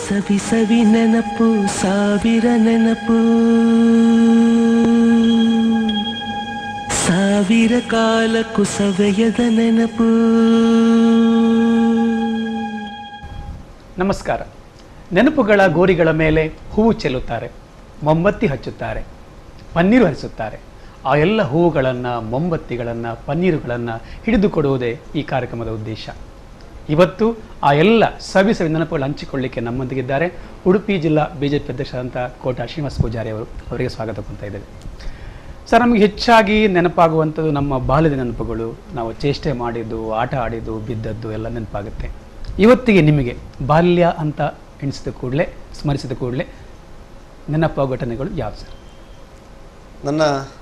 ಸವಿ ಸವಿ ನೆನಪು ಸಾವಿರ ನೆನಪು ಸಾವಿರ ಕಾಲಕ್ಕೂ ಸವೆಯದ ನೆನಪು ನಮಸ್ಕಾರ ನೆನಪುಗಳ ಗೋರಿಗಳ ಮೇಲೆ ಹೂವು ಚೆಲ್ಲುತ್ತಾರೆ ಮೊಂಬತ್ತಿ ಹಚ್ಚುತ್ತಾರೆ ಪನ್ನೀರು ಹರಿಸುತ್ತಾರೆ ಆ ಎಲ್ಲ ಹೂವುಗಳನ್ನು ಮೊಂಬತ್ತಿಗಳನ್ನು ಪನ್ನೀರುಗಳನ್ನು ಹಿಡಿದುಕೊಡುವುದೇ ಈ ಕಾರ್ಯಕ್ರಮದ ಉದ್ದೇಶ ಇವತ್ತು ಆ ಎಲ್ಲ ಸವಿ ಸವಿ ನೆನಪುಗಳು ಹಂಚಿಕೊಳ್ಳಿಕ್ಕೆ ನಮ್ಮೊಂದಿಗಿದ್ದಾರೆ ಉಡುಪಿ ಜಿಲ್ಲಾ ಬಿ ಜೆ ಪಿ ಅಧ್ಯಕ್ಷರಾದಂಥ ಕೋಟ ಶ್ರೀನಿವಾಸ ಪೂಜಾರಿ ಅವರು ಅವರಿಗೆ ಸ್ವಾಗತ ಕೊಡ್ತಾ ಇದ್ದೇವೆ ಸರ್ ನಮಗೆ ಹೆಚ್ಚಾಗಿ ನೆನಪಾಗುವಂಥದ್ದು ನಮ್ಮ ಬಾಲ್ಯದ ನೆನಪುಗಳು ನಾವು ಚೇಷ್ಟೆ ಮಾಡಿದ್ದು ಆಟ ಆಡಿದ್ದು ಬಿದ್ದದ್ದು ಎಲ್ಲ ನೆನಪಾಗುತ್ತೆ ಇವತ್ತಿಗೆ ನಿಮಗೆ ಬಾಲ್ಯ ಅಂತ ಎಣಿಸಿದ ಕೂಡಲೇ ಸ್ಮರಿಸಿದ ಕೂಡಲೇ ನೆನಪಾಗುವ ಘಟನೆಗಳು ಯಾವ್ದು ಸರ್ ನನ್ನ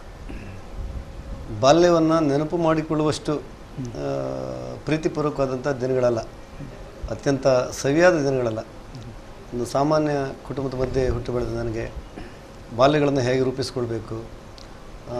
ಬಾಲ್ಯವನ್ನು ನೆನಪು ಮಾಡಿಕೊಳ್ಳುವಷ್ಟು ಆ, ಪ್ರೀತಿಪೂರ್ವಕವಾದಂಥ ದಿನಗಳಲ್ಲ ಅತ್ಯಂತ ಸವಿಯಾದ ದಿನಗಳಲ್ಲ ಒಂದು ಸಾಮಾನ್ಯ ಕುಟುಂಬದ ಮಧ್ಯೆ ಹುಟ್ಟು ಬೆಳೆದ ನನಗೆ ಬಾಲ್ಯಗಳನ್ನು ಹೇಗೆ ರೂಪಿಸ್ಕೊಳ್ಬೇಕು ಆ,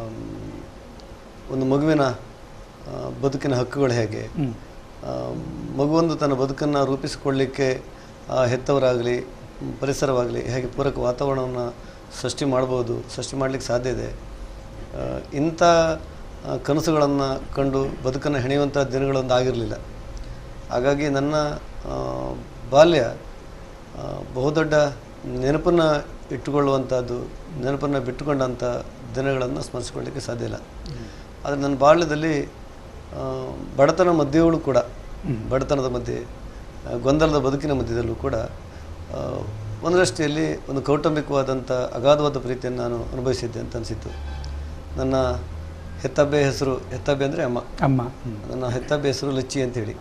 ಒಂದು ಮಗುವಿನ ಆ, ಬದುಕಿನ ಹಕ್ಕುಗಳು ಹೇಗೆ ಹ್ಮ್. ಆ, ಮಗುವೊಂದು ತನ್ನ ಬದುಕನ್ನು ರೂಪಿಸಿಕೊಳ್ಳಿಕ್ಕೆ ಆ, ಹೆತ್ತವರಾಗಲಿ ಮ್, ಪರಿಸರವಾಗಲಿ ಹೇಗೆ ಪೂರಕ ವಾತಾವರಣವನ್ನು ಸೃಷ್ಟಿ ಮಾಡ್ಬೋದು ಸೃಷ್ಟಿ ಮಾಡಲಿಕ್ಕೆ ಸಾಧ್ಯ ಇದೆ ಆ, ಇಂಥ ಕನಸುಗಳನ್ನು ಕಂಡು ಬದುಕನ್ನು ಹೆಣೆಯುವಂಥ ದಿನಗಳೊಂದು ಆಗಿರಲಿಲ್ಲ ಹಾಗಾಗಿ ನನ್ನ ಆ, ಬಾಲ್ಯ ಆ, ಬಹುದೊಡ್ಡ ನೆನಪನ್ನು ಇಟ್ಟುಕೊಳ್ಳುವಂಥದ್ದು ನೆನಪನ್ನು ಬಿಟ್ಟುಕೊಂಡಂಥ ದಿನಗಳನ್ನು ಸ್ಮರಿಸಿಕೊಳ್ಳಿಕ್ಕೆ ಸಾಧ್ಯ ಇಲ್ಲ ಆದರೆ ನನ್ನ ಬಾಲ್ಯದಲ್ಲಿ ಆ, ಬಡತನ ಮಧ್ಯೆಯೂ ಕೂಡ ಬಡತನದ ಮಧ್ಯೆ ಆ, ಗೊಂದಲದ ಬದುಕಿನ ಮಧ್ಯದಲ್ಲೂ ಕೂಡ ಆ, ಒಂದರಷ್ಟಿಯಲ್ಲಿ ಒಂದು ಕೌಟುಂಬಿಕವಾದಂಥ ಅಗಾಧವಾದ ಪ್ರೀತಿಯನ್ನು ನಾನು ಅನುಭವಿಸಿದ್ದೆ ಅಂತ ಅನಿಸಿತ್ತು ನನ್ನ ಹೆತ್ತಬ್ಬೆ ಹೆಸರು ಹೆತ್ತಬ್ಬೆ ಅಂದರೆ ಅಮ್ಮ ಅಮ್ಮ ನನ್ನ ಹೆತ್ತಬ್ಬೆ ಹೆಸರು ಲಚ್ಚಿ ಅಂತೇಳಿ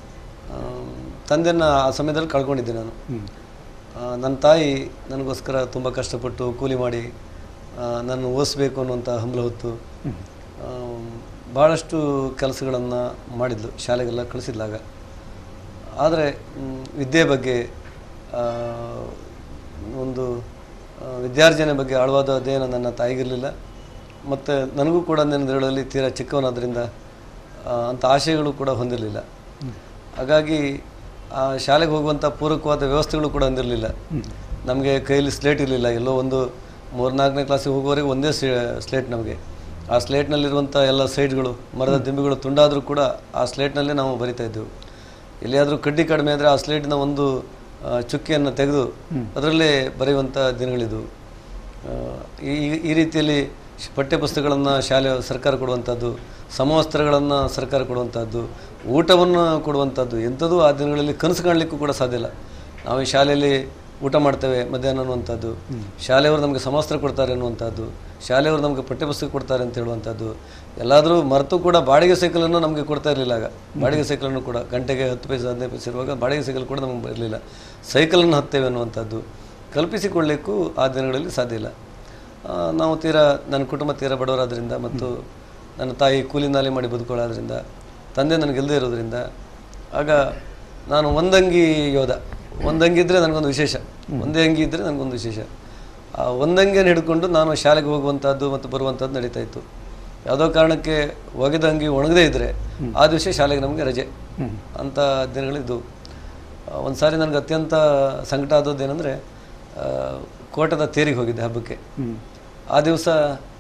ತಂದೆಯನ್ನು ಆ ಸಮಯದಲ್ಲಿ ಕಳ್ಕೊಂಡಿದ್ದೆ ನಾನು ಹ್ಮ್. ಆ, ನನ್ನ ತಾಯಿ ನನಗೋಸ್ಕರ ತುಂಬ ಕಷ್ಟಪಟ್ಟು ಕೂಲಿ ಮಾಡಿ ಆ, ನನ್ನ ಓದಿಸ್ಬೇಕು ಅನ್ನುವಂಥ ಹಂಬಲ ಹೊತ್ತು ಆ, ಭಾಳಷ್ಟು ಕೆಲಸಗಳನ್ನು ಮಾಡಿದ್ಲು ಶಾಲೆಗೆಲ್ಲ ಕಳಿಸಿದ್ಲಾಗ ಆದರೆ ಮ್, ವಿದ್ಯೆ ಬಗ್ಗೆ ಆ, ಒಂದು ಆ, ವಿದ್ಯಾರ್ಜನೆ ಬಗ್ಗೆ ಆಳವಾದ ಅಧ್ಯಯನ ನನ್ನ ತಾಯಿಗಿರಲಿಲ್ಲ ಮತ್ತು ನನಗೂ ಕೂಡ ನನ್ನ ದಿನಗಳಲ್ಲಿ ತೀರಾ ಚಿಕ್ಕವನಾದ್ದರಿಂದ ಆ, ಅಂಥ ಆಶಯಗಳು ಕೂಡ ಹೊಂದಿರಲಿಲ್ಲ ಹಾಗಾಗಿ ಆ ಶಾಲೆಗೆ ಹೋಗುವಂಥ ಪೂರಕವಾದ ವ್ಯವಸ್ಥೆಗಳು ಕೂಡ ಹೊಂದಿರಲಿಲ್ಲ ನಮಗೆ ಕೈಯಲ್ಲಿ ಸ್ಲೇಟ್ ಇರಲಿಲ್ಲ ಎಲ್ಲೋ ಒಂದು ಮೂರ್ನಾಲ್ಕನೇ ಕ್ಲಾಸಿಗೆ ಹೋಗುವವರೆಗೆ ಒಂದೇ ಸ್ಲೇಟ್ ನಮಗೆ ಆ ಸ್ಲೇಟ್ನಲ್ಲಿರುವಂಥ ಎಲ್ಲ ಸೈಡ್ಗಳು ಮರದ ದಿಂಬಿಗಳು ತುಂಡಾದರೂ ಕೂಡ ಆ ಸ್ಲೇಟ್ನಲ್ಲೇ ನಾವು ಬರಿತಾ ಇದ್ದೆವು ಎಲ್ಲಿಯಾದರೂ ಕಡ್ಡಿ ಕಡಿಮೆ ಆದರೆ ಆ ಸ್ಲೇಟಿನ ಒಂದು ಆ, ಚುಕ್ಕಿಯನ್ನು ತೆಗೆದು ಅದರಲ್ಲೇ ಬರೆಯುವಂಥ ದಿನಗಳಿದ್ದವು ಆ, ಈ ಈ ರೀತಿಯಲ್ಲಿ ಶ್- ಪಠ್ಯಪುಸ್ತಕಗಳನ್ನು ಶಾಲೆ ಸರ್ಕಾರ ಕೊಡುವಂಥದ್ದು ಸಮವಸ್ತ್ರಗಳನ್ನು ಸರ್ಕಾರ ಕೊಡುವಂಥದ್ದು ಊಟವನ್ನು ಕೊಡುವಂಥದ್ದು ಎಂಥದ್ದು ಆ ದಿನಗಳಲ್ಲಿ ಕನಸು ಕಾಣಲಿಕ್ಕೂ ಕೂಡ ಸಾಧ್ಯ ಇಲ್ಲ ನಾವು ಈ ಶಾಲೆಯಲ್ಲಿ ಊಟ ಮಾಡ್ತೇವೆ ಮಧ್ಯಾಹ್ನ ಅನ್ನುವಂಥದ್ದು ಶಾಲೆಯವರು ನಮಗೆ ಸಮವಸ್ತ್ರ ಕೊಡ್ತಾರೆ ಅನ್ನುವಂಥದ್ದು ಶಾಲೆಯವರು ನಮಗೆ ಪಠ್ಯಪುಸ್ತಕ ಕೊಡ್ತಾರೆ ಅಂತ ಹೇಳುವಂಥದ್ದು ಎಲ್ಲಾದರೂ ಮರೆತು ಕೂಡ ಬಾಡಿಗೆ ಸೈಕಲನ್ನು ನಮಗೆ ಕೊಡ್ತಾ ಇರಲಿಲ್ಲ ಆಗ ಬಾಡಿಗೆ ಸೈಕಲನ್ನು ಕೂಡ ಗಂಟೆಗೆ ಹತ್ತು ಪೈಸೆ ಹದಿನೈದು ಪೈಸೆ ಇರುವಾಗ ಬಾಡಿಗೆ ಸೈಕಲ್ ಕೂಡ ನಮಗೆ ಬರಲಿಲ್ಲ ಸೈಕಲನ್ನು ಹತ್ತೇವೆ ಅನ್ನುವಂಥದ್ದು ಕಲ್ಪಿಸಿಕೊಳ್ಳಿಕ್ಕೂ ಆ ದಿನಗಳಲ್ಲಿ ಸಾಧ್ಯ ಇಲ್ಲ ಆ, ನಾವು ತೀರಾ ನನ್ನ ಕುಟುಂಬ ತೀರಾ ಬಡವರಾದ್ರಿಂದ ಮತ್ತು ನನ್ನ ತಾಯಿ ಕೂಲಿ ನಾಲಿ ಮಾಡಿ ಬದುಕೊಳ್ಳೋದ್ರಿಂದ ತಂದೆ ನನಗೆಲ್ಲದೆ ಇರೋದ್ರಿಂದ ಆಗ ನಾನು ಒಂದಂಗಿ ಯೋಧ ಒಂದಂಗಿ ಇದ್ದರೆ ನನಗೊಂದು ವಿಶೇಷ ಒಂದೇ ಅಂಗಿ ಇದ್ದರೆ ನನಗೊಂದು ವಿಶೇಷ ಆ ಒಂದಂಗಿಯನ್ನು ಹಿಡ್ಕೊಂಡು ನಾನು ಶಾಲೆಗೆ ಹೋಗುವಂಥದ್ದು ಮತ್ತು ಬರುವಂಥದ್ದು ನಡೀತಾ ಇತ್ತು ಯಾವುದೋ ಕಾರಣಕ್ಕೆ ಒಗೆದ ಅಂಗಿ ಒಣಗದೇ ಇದ್ದರೆ ಆ ದಿವಸ ಶಾಲೆಗೆ ನಮಗೆ ರಜೆ ಅಂಥ ದಿನಗಳಿದ್ದು ಒಂದು ಸಾರಿ ನನಗೆ ಅತ್ಯಂತ ಸಂಕಟ ಆದದ್ದು ಏನಂದರೆ ಕೋಟದ ತೇರಿಗೆ ಹೋಗಿದ್ದೆ ಹಬ್ಬಕ್ಕೆ ಆ ದಿವಸ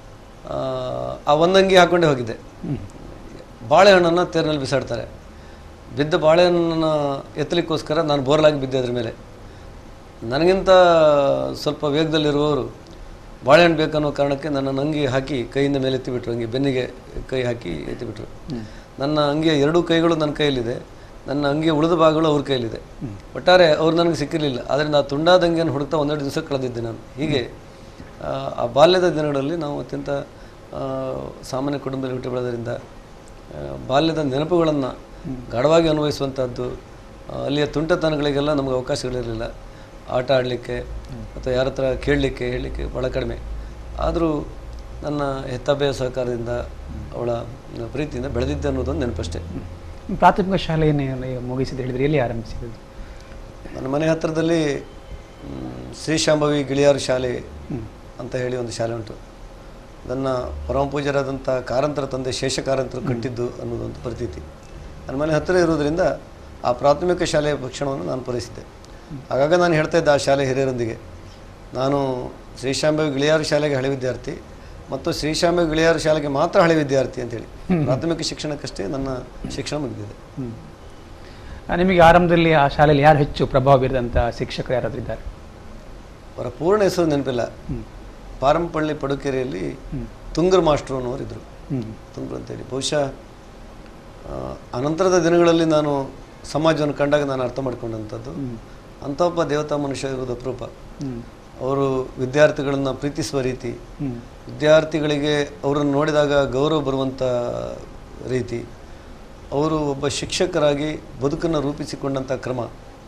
ಆ ಒಂದಂಗಿ ಹಾಕ್ಕೊಂಡೇ ಹೋಗಿದ್ದೆ ಬಾಳೆಹಣ್ಣನ್ನು ತೇರಿನಲ್ಲಿ ಬಿಸಾಡ್ತಾರೆ ಬಿದ್ದ ಬಾಳೆಹಣ್ಣನ್ನು ಎತ್ತಲಿಕ್ಕೋಸ್ಕರ ನಾನು ಬೋರ್ಲಾಗಿ ಬಿದ್ದೆ ಅದ್ರ ಮೇಲೆ ನನಗಿಂತ ಸ್ವಲ್ಪ ವೇಗದಲ್ಲಿರುವವರು ಬಾಳೆಹಣ್ಣು ಬೇಕನ್ನೋ ಕಾರಣಕ್ಕೆ ನನ್ನ ಅಂಗಿ ಹಾಕಿ ಕೈಯಿಂದ ಮೇಲೆ ಎತ್ತಿಬಿಟ್ರು ಹಂಗೆ ಬೆನ್ನಿಗೆ ಕೈ ಹಾಕಿ ಎತ್ತಿಬಿಟ್ರು ನನ್ನ ಅಂಗಿಯ ಎರಡೂ ಕೈಗಳು ನನ್ನ ಕೈಯಲ್ಲಿದೆ ನನ್ನ ಅಂಗಿಯ ಉಳಿದ ಭಾಗಗಳು ಅವ್ರ ಕೈಯಲ್ಲಿದೆ ಒಟ್ಟಾರೆ ಅವ್ರು ನನಗೆ ಸಿಕ್ಕಿರಲಿಲ್ಲ ಆದರೆ ನಾ ತುಂಡಾದ ಅಂಗಿಯನ್ನು ಹುಡುಕ್ತಾ ಒಂದೆರಡು ದಿವಸ ಕಳೆದಿದ್ದೆ ನಾನು ಹೀಗೆ ಆ, ಆ ಬಾಲ್ಯದ ದಿನಗಳಲ್ಲಿ ನಾವು ಅತ್ಯಂತ ಆ, ಸಾಮಾನ್ಯ ಕುಟುಂಬದಲ್ಲಿ ಹುಟ್ಟಿ ಬೆಳೆದರಿಂದ ಆ, ಬಾಲ್ಯದ ನೆನಪುಗಳನ್ನು ಗಾಢವಾಗಿ ಅನ್ವಯಿಸುವಂಥದ್ದು ಆ, ಅಲ್ಲಿಯ ತುಂಟತನಗಳಿಗೆಲ್ಲ ನಮಗೆ ಅವಕಾಶಗಳಿರಲಿಲ್ಲ ಆಟ ಆಡಲಿಕ್ಕೆ ಅಥವಾ ಯಾರ ಹತ್ರ ಕೇಳಲಿಕ್ಕೆ ಹೇಳಲಿಕ್ಕೆ ಭಾಳ ಕಡಿಮೆ ಆದರೂ ನನ್ನ ಹೆತ್ತಬ್ಬೆಯ ಸಹಕಾರದಿಂದ ಅವಳ ಪ್ರೀತಿಯಿಂದ ಬೆಳೆದಿದ್ದೆ ಅನ್ನೋದೊಂದು ನೆನಪಷ್ಟೇ ಪ್ರಾಥಮಿಕ ಶಾಲೆಯನ್ನು ಮುಗಿಸಿದ ಹೇಳಿದ್ರೆ ಎಲ್ಲಿ ಆರಂಭಿಸಿದ್ದು ನನ್ನ ಮನೆ ಹತ್ತಿರದಲ್ಲಿ ಮ್, ಶ್ರೀ ಶಾಂಭವಿ ಗಿಳಿಯಾರು ಶಾಲೆ ಅಂತ ಹೇಳಿ ಒಂದು ಶಾಲೆ ಉಂಟು ಅದನ್ನು ಪರಮ ಪೂಜ್ಯರಾದಂಥ ಕಾರಂತರ ತಂದೆ ಶೇಷಕಾರಂತರು ಕಟ್ಟಿದ್ದು ಅನ್ನೋದೊಂದು ಪ್ರತೀತಿ ನನ್ನ ಮನೆ ಹತ್ತಿರ ಇರೋದ್ರಿಂದ ಆ ಪ್ರಾಥಮಿಕ ಶಾಲೆಯ ಶಿಕ್ಷಣವನ್ನು ನಾನು ಪೂರೈಸಿದ್ದೆ ಆಗಾಗ ನಾನು ಹೇಳ್ತಾ ಇದ್ದೆ ಆ ಶಾಲೆ ಹಿರಿಯರೊಂದಿಗೆ ನಾನು ಶ್ರೀಶಾಂಬ ಗಿಳಿಯಾರು ಶಾಲೆಗೆ ಹಳೆ ವಿದ್ಯಾರ್ಥಿ ಮತ್ತು ಶ್ರೀಶಾಂಬ ಗಿಳಿಯಾರು ಶಾಲೆಗೆ ಮಾತ್ರ ಹಳೆ ವಿದ್ಯಾರ್ಥಿ ಅಂತೇಳಿ ಪ್ರಾಥಮಿಕ ಶಿಕ್ಷಣಕ್ಕಷ್ಟೇ ನನ್ನ ಶಿಕ್ಷಣ ಮುಗಿದಿದೆ ಹ್ಮ್. ಆ, ನಿಮಗೆ ಆರಂಭದಲ್ಲಿ ಆ ಶಾಲೆಯಲ್ಲಿ ಯಾರು ಹೆಚ್ಚು ಪ್ರಭಾವ ಬೀರಿದಂಥ ಶಿಕ್ಷಕರು ಯಾರಾದರೂ ಇದ್ದಾರೆ ಅವರ ಪೂರ್ಣ ಹೆಸರು ನೆನಪಿಲ್ಲ ಪಾರಂಪಳ್ಳಿ ಪಡುಕೆರೆಯಲ್ಲಿ ತುಂಗರ್ ಮಾಸ್ಟ್ರು ಅನ್ನೋರು ಇದ್ದರು ಹ್ಮ್. ತುಂಗರು ಅಂತೇಳಿ ಬಹುಶಃ ಆ, ಅನಂತರದ ದಿನಗಳಲ್ಲಿ ನಾನು ಸಮಾಜವನ್ನು ಕಂಡಾಗ ನಾನು ಅರ್ಥ ಮಾಡ್ಕೊಂಡಂಥದ್ದು ಅಂಥ ಒಬ್ಬ ದೇವತಾ ಮನುಷ್ಯ ಇರೋದು ಅಪರೂಪ ಹ್ಮ್. ಅವರು ವಿದ್ಯಾರ್ಥಿಗಳನ್ನು ಪ್ರೀತಿಸುವ ರೀತಿ ಹ್ಮ್. ವಿದ್ಯಾರ್ಥಿಗಳಿಗೆ ಅವರನ್ನು ನೋಡಿದಾಗ ಗೌರವ ಬರುವಂಥ ರೀತಿ ಅವರು ಒಬ್ಬ ಶಿಕ್ಷಕರಾಗಿ ಬದುಕನ್ನು ರೂಪಿಸಿಕೊಂಡಂಥ ಕ್ರಮ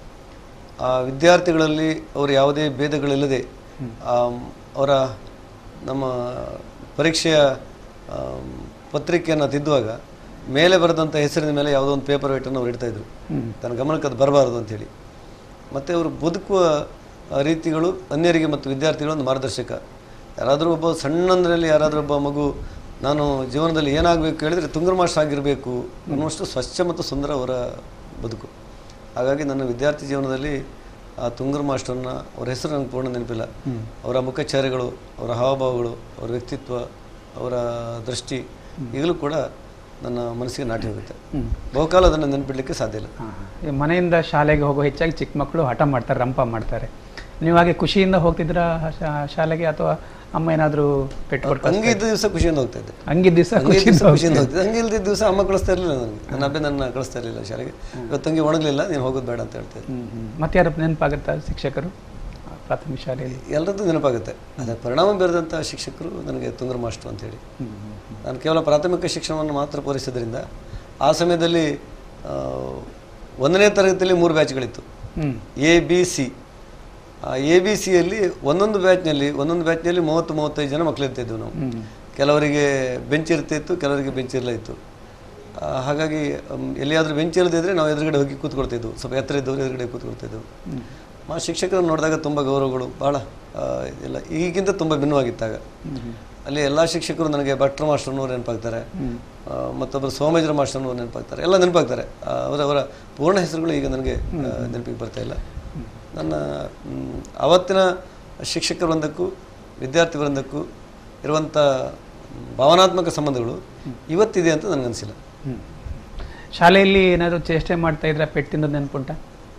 ಆ ವಿದ್ಯಾರ್ಥಿಗಳಲ್ಲಿ ಅವರು ಯಾವುದೇ ಭೇದಗಳಿಲ್ಲದೆ ಆ, ಅವರ ನಮ್ಮ ಪರೀಕ್ಷೆಯ ಆಮ್, ಪತ್ರಿಕೆಯನ್ನು ತಿದ್ದುವಾಗ ಮೇಲೆ ಬರೆದಂಥ ಹೆಸರಿನ ಮೇಲೆ ಯಾವುದೋ ಒಂದು ಪೇಪರ್ ವೇಟನ್ನು ಅವ್ರು ಇಡ್ತಾಯಿದ್ರು ತನ್ನ ಗಮನಕ್ಕೆ ಅದು ಬರಬಾರದು ಅಂತೇಳಿ ಮತ್ತು ಅವರು ಬದುಕುವ ಆ, ರೀತಿಗಳು ಅನ್ಯರಿಗೆ ಮತ್ತು ವಿದ್ಯಾರ್ಥಿಗಳು ಒಂದು ಮಾರ್ಗದರ್ಶಕ ಯಾರಾದರೂ ಒಬ್ಬ ಸಣ್ಣಂದ್ರಲ್ಲಿ ಯಾರಾದರೂ ಒಬ್ಬ ಮಗು ನಾನು ಜೀವನದಲ್ಲಿ ಏನಾಗಬೇಕು ಹೇಳಿದರೆ ತುಂಗರ ಮಾಸ್ಟರ್ ಆಗಿರಬೇಕು ಅನ್ನುವಷ್ಟು ಸ್ವಚ್ಛ ಮತ್ತು ಸುಂದರ ಅವರ ಬದುಕು ಹಾಗಾಗಿ ನನ್ನ ವಿದ್ಯಾರ್ಥಿ ಜೀವನದಲ್ಲಿ ಆ ತುಂಗರ ಮಾಸ್ಟರ್ನ ಅವ್ರ ಹೆಸರು ನನಗೆ ಪೂರ್ಣ ನೆನಪಿಲ್ಲ ಅವರ ಮುಖಚರ್ಯಗಳು ಅವರ ಹಾವಭಾವಗಳು ಅವರ ವ್ಯಕ್ತಿತ್ವ ಅವರ ದೃಷ್ಟಿ ಈಗಲೂ ಕೂಡ ನನ್ನ ಮನಸ್ಸಿಗೆ ನಾಟಿ ಹೋಗುತ್ತೆ ಬಹುಕಾಲ ಅದನ್ನು ನೆನಪಿಡಲಿಕ್ಕೆ ಸಾಧ್ಯ ಇಲ್ಲ ಹಾ, ಹಾ. ಈ ಮನೆಯಿಂದ ಶಾಲೆಗೆ ಹೋಗೋ ಹೆಚ್ಚಾಗಿ ಚಿಕ್ಕ ಮಕ್ಕಳು ಹಠ ಮಾಡ್ತಾರೆ ರಂಪ ಮಾಡ್ತಾರೆ ನೀವು ಹಾಗೆ ಖುಷಿಯಿಂದ ಹೋಗ್ತಿದ್ರಾ ಶಾ- ಶಾಲೆಗೆ ಅಥವಾ ಅಮ್ಮ ಏನಾದರೂ ಪೆಟ್ಟು ಕೊಟ್ಟು ಹಂಗಿದ್ದ ದಿವಸ ಖುಷಿಯಿಂದ ಹೋಗ್ತಾ ಇದ್ದೆ ಹಂಗಿದ್ದ ದಿವಸ ಹಂಗೆ ಖುಷಿಯಿಂದ ದಿವ್ಸ ಖುಷಿಯಿಂದ ಹೋಗ್ತಿದ್ದೆ ಹಂಗೆ ಇಲ್ದಿದ್ದ ದಿವಸ ಅಮ್ಮ ಕಳಿಸ್ತಾ ಇರಲಿಲ್ಲ ನನಗೆ ನನ್ನ ಅಬ್ಬೆ ನನ್ನ ಕಳಿಸ್ತಾ ಇರಲಿಲ್ಲ ಶಾಲೆಗೆ ಇವತ್ತು ಹಂಗೆ ಒಣಗಲಿಲ್ಲ ನೀನು ಹೋಗೋದು ಬೇಡ ಅಂತ ಹೇಳ್ತಾ ಇದ್ದೆ ಹ್ಮ್, ಹ್ಮ್. ಮತ್ತೆ ಯಾರು ನೆನಪಾಗುತ್ತಾ ಶಿಕ್ಷಕರು ಆ, ಪ್ರಾಥಮಿಕ ಶಾಲೆಯಲ್ಲಿ ಎಲ್ಲರದ್ದು ನೆನಪಾಗುತ್ತೆ ಅದರ ಪರಿಣಾಮ ಬೀರದಂಥ ಶಿಕ್ಷಕರು ನನಗೆ ತುಂಗರ ಮಾಸ್ಟರ್ ಅಂತೇಳಿ ಹ್ಮ್, ಹ್ಮ್. ನಾನು ಕೇವಲ ಪ್ರಾಥಮಿಕ ಶಿಕ್ಷಣವನ್ನು ಮಾತ್ರ ಪೂರೈಸಿದ್ರಿಂದ ಆ ಸಮಯದಲ್ಲಿ ಆ, ಒಂದನೇ ತರಗತಿಯಲ್ಲಿ ಮೂರು ಬ್ಯಾಚ್ಗಳಿತ್ತು ಹ್ಮ್ A B C A B ಸಿಯಲ್ಲಿ ಒಂದೊಂದು ಬ್ಯಾಚ್ನಲ್ಲಿ ಒಂದೊಂದು ಬ್ಯಾಚ್ನಲ್ಲಿ ಮೂವತ್ತು ಮೂವತ್ತೈದು ಜನ ಮಕ್ಕಳು ಇರ್ತಿದ್ವು ನಾವು ಹ್ಮ್ ಕೆಲವರಿಗೆ ಬೆಂಚ್ ಇರ್ತಿತ್ತು ಕೆಲವರಿಗೆ ಬೆಂಚ್ ಇರಲ್ಲ ಇತ್ತು ಆ, ಹಾಗಾಗಿ ಮ್, ಎಲ್ಲಿಯಾದರೂ ಬೆಂಚ್ ಇಲ್ಲದಿದ್ದರೆ ನಾವು ಎದುರುಗಡೆ ಹೋಗಿ ಕೂತ್ಕೊಳ್ತಿದ್ವು ಸ್ವಲ್ಪ ಎತ್ತರ ಇದ್ದವರು ಎದುರುಗಡೆ ಕೂತ್ಕೊಳ್ತಿದ್ವು ಆ ಶಿಕ್ಷಕರನ್ನು ನೋಡಿದಾಗ ತುಂಬ ಗೌರವಗಳು ಭಾಳ ಆ, ಎಲ್ಲ ಈಗಿಂತ ತುಂಬ ಭಿನ್ನವಾಗಿತ್ತಾಗ ಅಲ್ಲಿ ಎಲ್ಲ ಶಿಕ್ಷಕರು ನನಗೆ ಭಟ್ರ ಮಾಸ್ಟರ್ನವ್ರು ನೆನಪಾಗ್ತಾರೆ ಆ, ಮತ್ತೊಬ್ಬರು ಸೋಮೇಶ್ವರ ಮಾಸ್ಟರ್ನವ್ರು ನೆನಪಾಗ್ತಾರೆ ಎಲ್ಲ ನೆನಪಾಗ್ತಾರೆ ಆ, ಅವರ ಅವರ ಪೂರ್ಣ ಹೆಸರುಗಳು ಈಗ ನನಗೆ ಆ, ನೆನಪಿಗೆ ಬರ್ತಾ ಇಲ್ಲ ನನ್ನ ಮ್, ಅವತ್ತಿನ ಶಿಕ್ಷಕ ವೃಂದಕ್ಕೂ ವಿದ್ಯಾರ್ಥಿ ವೃಂದಕ್ಕೂ ಇರುವಂಥ ಭಾವನಾತ್ಮಕ ಸಂಬಂಧಗಳು ಇವತ್ತಿದೆ ಅಂತ ನನಗನ್ಸಿಲ್ಲ ಹ್ಮ್. ಶಾಲೆಯಲ್ಲಿ ಏನಾದರೂ ಚೇಷ್ಟೆ ಮಾಡ್ತಾ ಇದ್ರೆ ಪೆಟ್ಟಿಂದ ನೆನ್ಪುಂಟ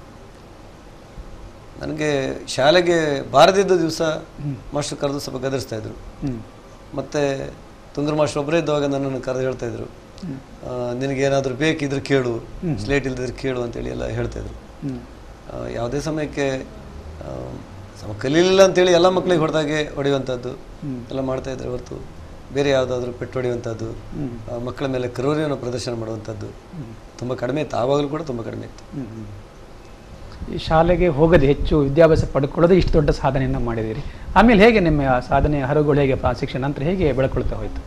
ನನಗೆ ಶಾಲೆಗೆ ಬಾರದಿದ್ದ ದಿವಸ ಮಾಸ್ಟರ್ ಕರೆದು ಸ್ವಲ್ಪ ಗದರಿಸ್ತಾ ಇದ್ರು ಹ್ಮ್ ಮತ್ತು ತುಂಗರ ಮಾಸ್ಟರ್ ಒಬ್ಬರೇ ಇದ್ದಾಗ ನನ್ನನ್ನು ಕರೆದು ಹೇಳ್ತಾ ಇದ್ರು ಆ, ನಿನಗೇನಾದರೂ ಬೇಕಿದ್ರೆ ಕೇಳು ಸ್ಲೇಟ್ ಇಲ್ದಿದ್ರೆ ಕೇಳು ಅಂತೇಳಿ ಎಲ್ಲ ಹೇಳ್ತಾ ಇದ್ರು ಹ್ಮ್ ಆ, ಯಾವುದೇ ಸಮಯಕ್ಕೆ ಆ, ಸಮ ಕಲೀಲಿಲ್ಲ ಅಂತೇಳಿ ಎಲ್ಲ ಮಕ್ಕಳಿಗೆ ಹೊಡೆದಾಗೆ ಹೊಡೆಯುವಂಥದ್ದು ಎಲ್ಲ ಮಾಡ್ತಾ ಇದ್ರೆ ಹೊರತು ಬೇರೆ ಯಾವುದಾದ್ರೂ ಪೆಟ್ಟು ಹೊಡೆಯುವಂಥದ್ದು ಆ, ಮಕ್ಕಳ ಮೇಲೆ ಕ್ರೌರ್ಯವನ್ನು ಪ್ರದರ್ಶನ ಮಾಡುವಂಥದ್ದು ತುಂಬ ಕಡಿಮೆ ಇತ್ತು ಆವಾಗಲೂ ಕೂಡ ತುಂಬ ಕಡಿಮೆ ಇತ್ತು ಹ್ಮ್, ಹ್ಮ್. ಈ ಶಾಲೆಗೆ ಹೋಗದೆ ಹೆಚ್ಚು ವಿದ್ಯಾಭ್ಯಾಸ ಪಡ್ಕೊಳ್ಳೋದೇ ಇಷ್ಟು ದೊಡ್ಡ ಸಾಧನೆಯನ್ನು ಮಾಡಿದ್ದೀರಿ ಆಮೇಲೆ ಹೇಗೆ ನಿಮ್ಮ ಆ ಸಾಧನೆ ಹರಗುಗಳು ಹೇಗೆ ಆ ಶಿಕ್ಷಣ ನಂತರ ಹೇಗೆ ಬೆಳ್ಕೊಳ್ತಾ ಹೋಯ್ತು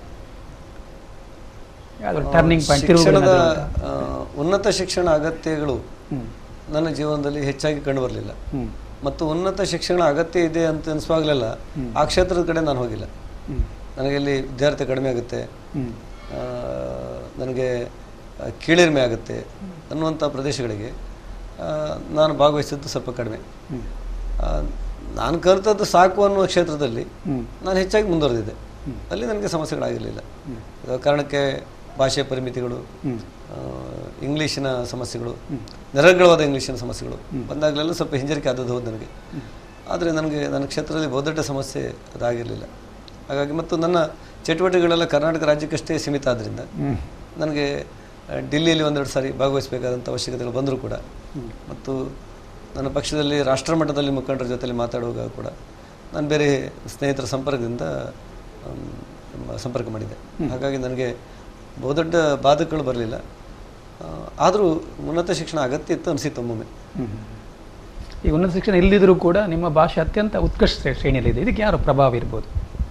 ಯಾವ್ದು ಟರ್ನಿಂಗ್ ಪಾಯಿಂಟ್ ಶಿಕ್ಷಣದ ಆ, ಉನ್ನತ ಶಿಕ್ಷಣ ಅಗತ್ಯಗಳು ನನ್ನ ಜೀವನದಲ್ಲಿ ಹೆಚ್ಚಾಗಿ ಕಂಡುಬರಲಿಲ್ಲ ಹ್ಮ್ ಮತ್ತು ಉನ್ನತ ಶಿಕ್ಷಣ ಅಗತ್ಯ ಇದೆ ಅಂತ ಅನಿಸುವಾಗಲೆಲ್ಲ ಆ ಕ್ಷೇತ್ರದ ಕಡೆ ನಾನು ಹೋಗಿಲ್ಲ ಹ್ಮ್ ನನಗೆ ಇಲ್ಲಿ ವಿದ್ಯಾರ್ಥಿ ಕಡಿಮೆ ಆಗುತ್ತೆ ಹ್ಮ್ ಆ, ನನಗೆ ಆ, ಕೀಳಿರಿಮೆ ಆಗುತ್ತೆ ಅನ್ನುವಂಥ ಪ್ರದೇಶಗಳಿಗೆ ಆ, ನಾನು ಭಾಗವಹಿಸಿದ್ದು ಸ್ವಲ್ಪ ಕಡಿಮೆ ಹ್ಮ್ ಆ, ನಾನು ಕಲಿತದ್ದು ಸಾಕು ಅನ್ನುವ ಕ್ಷೇತ್ರದಲ್ಲಿ ಹ್ಮ್ ನಾನು ಹೆಚ್ಚಾಗಿ ಮುಂದುವರೆದಿದ್ದೆ ಅಲ್ಲಿ ನನಗೆ ಸಮಸ್ಯೆಗಳಾಗಿರಲಿಲ್ಲ ಅದರ ಕಾರಣಕ್ಕೆ ಭಾಷೆ ಪರಿಮಿತಿಗಳು ಹ್ಮ್ ಆ, ಇಂಗ್ಲೀಷಿನ ಸಮಸ್ಯೆಗಳು ನಿರರ್ಗಳವಾದ ಇಂಗ್ಲೀಷಿನ ಸಮಸ್ಯೆಗಳು ಬಂದಾಗಲೆಲ್ಲ ಸ್ವಲ್ಪ ಹಿಂಜರಿಕೆ ಆದದ್ದು ಹೌದು ನನಗೆ ಆದರೆ ನನಗೆ ನನ್ನ ಕ್ಷೇತ್ರದಲ್ಲಿ ಬಹುದೊಡ್ಡ ಸಮಸ್ಯೆ ಅದಾಗಿರಲಿಲ್ಲ ಹಾಗಾಗಿ ಮತ್ತು ನನ್ನ ಚಟುವಟಿಕೆಗಳೆಲ್ಲ ಕರ್ನಾಟಕ ರಾಜ್ಯಕ್ಕಷ್ಟೇ ಸೀಮಿತ ಆದ್ದರಿಂದ ಹ್ಮ್ ನನಗೆ ಆ, ಡಿಲ್ಲಿಯಲ್ಲಿ ಒಂದೆರಡು ಸಾರಿ ಭಾಗವಹಿಸಬೇಕಾದಂಥ ಅವಶ್ಯಕತೆಗಳು ಬಂದರೂ ಕೂಡ ಮತ್ತು ನನ್ನ ಪಕ್ಷದಲ್ಲಿ ರಾಷ್ಟ್ರ ಮಟ್ಟದಲ್ಲಿ ಮುಖಂಡರ ಜೊತೆಲಿ ಮಾತಾಡುವಾಗ ಕೂಡ ನಾನು ಬೇರೆ ಸ್ನೇಹಿತರ ಸಂಪರ್ಕದಿಂದ ಆಮ್, ಸಂಪರ್ಕ ಮಾಡಿದ್ದೆ ಹಾಗಾಗಿ ನನಗೆ ಬಹುದೊಡ್ಡ ಬಾಧಕಗಳು ಬರಲಿಲ್ಲ ಆದರೂ ಉನ್ನತ ಶಿಕ್ಷಣ ಅಗತ್ಯ ಇತ್ತು ಅನಿಸಿತ್ತು ಒಮ್ಮೊಮ್ಮೆ ಹ್ಮ್. ಈ ಉನ್ನತ ಶಿಕ್ಷಣ ಇಲ್ಲದಿದ್ರೂ ಕೂಡ ನಿಮ್ಮ ಭಾಷೆ ಅತ್ಯಂತ ಉತ್ಕೃಷ್ಟ ಶ್ರೇ- ಶ್ರೇಣಿಯಲ್ಲಿದೆ ಇದಕ್ಕೆ ಯಾರು ಪ್ರಭಾವ ಇರ್ಬೋದು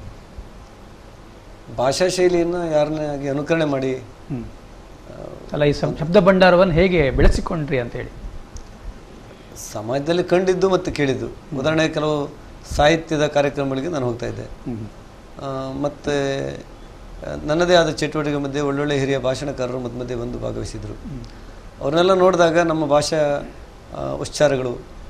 ಭಾಷಾ ಶೈಲಿಯನ್ನು ಯಾರನ್ನಾಗಿ ಅನುಕರಣೆ ಮಾಡಿ ಹ್ಮ್. ಅಲ್ಲ ಈ ಶಬ್- ಶಬ್ದ ಭಂಡಾರವನ್ನು ಹೇಗೆ ಬೆಳೆಸಿಕೊಂಡ್ರಿ ಅಂತ ಹೇಳಿ ಸಮಾಜದಲ್ಲಿ ಕಂಡಿದ್ದು ಮತ್ತು ಕೇಳಿದ್ದು ಉದಾಹರಣೆಗೆ ಕೆಲವು ಸಾಹಿತ್ಯದ ಕಾರ್ಯಕ್ರಮಗಳಿಗೆ ನಾನು ಹೋಗ್ತಾ ಇದ್ದೆ ಹ್ಮ್. ಆ, ಮತ್ತೆ ಆ, ನನ್ನದೇ ಆದ ಚಟುವಟಿಕೆ ಮಧ್ಯೆ ಒಳ್ಳೊಳ್ಳೆ ಹಿರಿಯ ಭಾಷಣಕಾರರು ಮಧ್ಯ ಮಧ್ಯೆ ಬಂದು ಭಾಗವಹಿಸಿದರು ಅವ್ರನ್ನೆಲ್ಲ ನೋಡಿದಾಗ ನಮ್ಮ ಭಾಷಾ ಆ, ಉಚ್ಚಾರಗಳು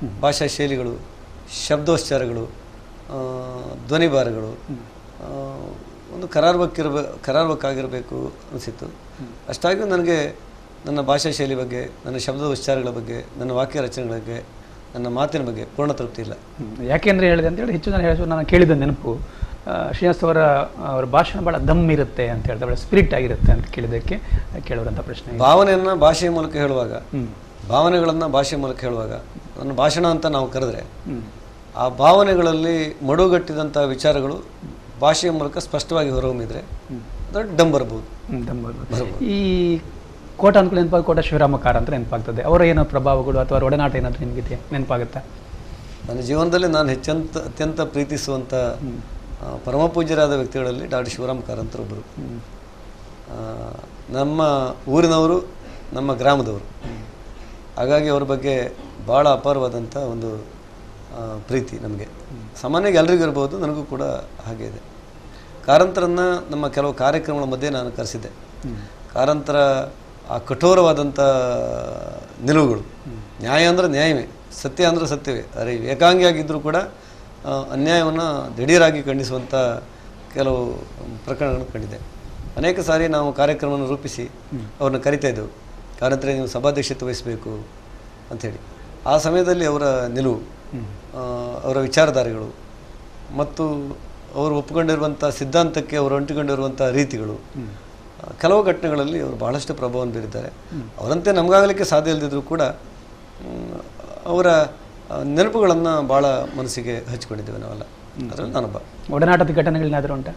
ಭಾಷಾ ಶೈಲಿಗಳು ಶಬ್ದೋಚ್ಚಾರಗಳು ಆ, ಧ್ವನಿಭಾರಗಳು ಆ, ಒಂದು ಕರಾರ್ವಕ್ಕಿರಬೇ ಕರಾರ್ವಕ್ಕಾಗಿರಬೇಕು ಅನಿಸಿತ್ತು ಅಷ್ಟಾಗಿ ನನಗೆ ನನ್ನ ಭಾಷಾ ಶೈಲಿ ಬಗ್ಗೆ ನನ್ನ ಶಬ್ದ ಉಚ್ಚಾರಗಳ ಬಗ್ಗೆ ನನ್ನ ವಾಕ್ಯ ರಚನೆಗಳ ಬಗ್ಗೆ ನನ್ನ ಮಾತಿನ ಬಗ್ಗೆ ಪೂರ್ಣ ತೃಪ್ತಿ ಇಲ್ಲ ಹ್ಮ್. ಯಾಕೆಂದ್ರೆ ಹೇಳಿದೆ ಅಂತೇಳಿ ಹೆಚ್ಚು ಜನ ಹೇಳಿ ನಾನು ಕೇಳಿದ ನೆನಪು ಆ, ಶ್ರೀನಿವಾಸ್ ಅವರ ಅವರ ಭಾಷಣ ಭಾಳ ದಮ್ ಇರುತ್ತೆ ಅಂತ ಹೇಳ್ತಾರೆ ಭಾಳ ಸ್ಪಿರಿಟ್ ಆಗಿರುತ್ತೆ ಅಂತ ಕೇಳಿದ್ದಕ್ಕೆ ಕೇಳೋರಂಥ ಪ್ರಶ್ನೆ ಭಾವನೆಯನ್ನು ಭಾಷೆಯ ಮೂಲಕ ಹೇಳುವಾಗ ಹ್ಮ್. ಭಾವನೆಗಳನ್ನು ಭಾಷೆಯ ಮೂಲಕ ಹೇಳುವಾಗ ನನ್ನ ಭಾಷಣ ಅಂತ ನಾವು ಕರೆದ್ರೆ ಹ್ಮ್. ಆ ಭಾವನೆಗಳಲ್ಲಿ ಮಡುಗಟ್ಟಿದಂಥ ವಿಚಾರಗಳು ಭಾಷೆಯ ಮೂಲಕ ಸ್ಪಷ್ಟವಾಗಿ ಹೊರಹೊಮ್ಮಿದ್ರೆ ದೊಡ್ಡ ಡಮ್ ಬರ್ಬೋದು ಹ್ಮ್, ದಮ್ ಬರ್ಬೋದು. ಈ ಕೋಟ ಅಂದ್ಕೊಂಡು ನೆನಪಾಗ ಕೋಟ ಶಿವರಾಮಕಾರ ಅಂತ ನೆನಪಾಗ್ತದೆ ಅವರ ಏನೋ ಪ್ರಭಾವಗಳು ಅಥವಾ ಅವರ ಒಡನಾಟ ಏನಾದರೂ ನಿಮಗೆ ನೆನಪಾಗುತ್ತಾ ನನ್ನ ಜೀವನದಲ್ಲಿ ನಾನು ಹೆಚ್ಚಂತ ಅತ್ಯಂತ ಪ್ರೀತಿಸುವಂಥ ಆ, ಪರಮ ಪೂಜ್ಯರಾದ ವ್ಯಕ್ತಿಗಳಲ್ಲಿ ಡಾಕ್ಟರ್ ಶಿವರಾಮ್ ಕಾರಂತರೊಬ್ಬರು ಆ, ನಮ್ಮ ಊರಿನವರು ನಮ್ಮ ಗ್ರಾಮದವರು ಹಾಗಾಗಿ ಅವ್ರ ಬಗ್ಗೆ ಭಾಳ ಅಪಾರವಾದಂಥ ಒಂದು ಆ, ಪ್ರೀತಿ ನಮಗೆ ಸಾಮಾನ್ಯವಾಗಿ ಎಲ್ರಿಗೂ ಇರ್ಬೋದು ನನಗೂ ಕೂಡ ಹಾಗೆ ಇದೆ ಕಾರಂತರನ್ನು ನಮ್ಮ ಕೆಲವು ಕಾರ್ಯಕ್ರಮಗಳ ಮಧ್ಯೆ ನಾನು ಕರೆಸಿದ್ದೆ ಕಾರಂತರ ಆ ಕಠೋರವಾದಂಥ ನಿಲುವುಗಳು ನ್ಯಾಯ ಅಂದರೆ ನ್ಯಾಯವೇ ಸತ್ಯ ಅಂದರೆ ಸತ್ಯವೇ ಅರೆ ಏಕಾಂಗಿಯಾಗಿದ್ದರೂ ಕೂಡ ಆ, ಅನ್ಯಾಯವನ್ನು ದಿಢೀರಾಗಿ ಖಂಡಿಸುವಂಥ ಕೆಲವು ಪ್ರಕರಣಗಳನ್ನು ಕಂಡಿದೆ ಅನೇಕ ಸಾರಿ ನಾವು ಕಾರ್ಯಕ್ರಮವನ್ನು ರೂಪಿಸಿ ಅವ್ರನ್ನ ಕರಿತಾ ಇದ್ದೆವು ಕಾರಂತರೆ ನೀವು ಸಭಾಧ್ಯಕ್ಷತೆ ವಹಿಸಬೇಕು ಅಂಥೇಳಿ ಆ ಸಮಯದಲ್ಲಿ ಅವರ ನಿಲುವು ಆ, ಅವರ ವಿಚಾರಧಾರೆಗಳು ಮತ್ತು ಅವರು ಒಪ್ಪಿಕೊಂಡಿರುವಂಥ ಸಿದ್ಧಾಂತಕ್ಕೆ ಅವರು ಅಂಟಿಕೊಂಡಿರುವಂಥ ರೀತಿಗಳು ಆ, ಕೆಲವು ಘಟನೆಗಳಲ್ಲಿ ಅವರು ಬಹಳಷ್ಟು ಪ್ರಭಾವವನ್ನು ಬೀರಿದ್ದಾರೆ ಅವರಂತೆ ನಮಗಾಗಲಿಕ್ಕೆ ಸಾಧ್ಯ ಇಲ್ಲದಿದ್ದರೂ ಕೂಡ ಮ್, ಅವರ ನೆನಪುಗಳನ್ನು ಭಾಳ ಮನಸ್ಸಿಗೆ ಹಚ್ಕೊಂಡಿದ್ದೇವೆ ನಾವೆಲ್ಲ ಅದರಲ್ಲಿ ನಾನೊಬ್ಬ ಒಡನಾಟದ ಘಟನೆಗಳೇನಾದರೂ ಉಂಟಾ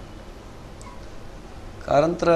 ಕಾರಂತರ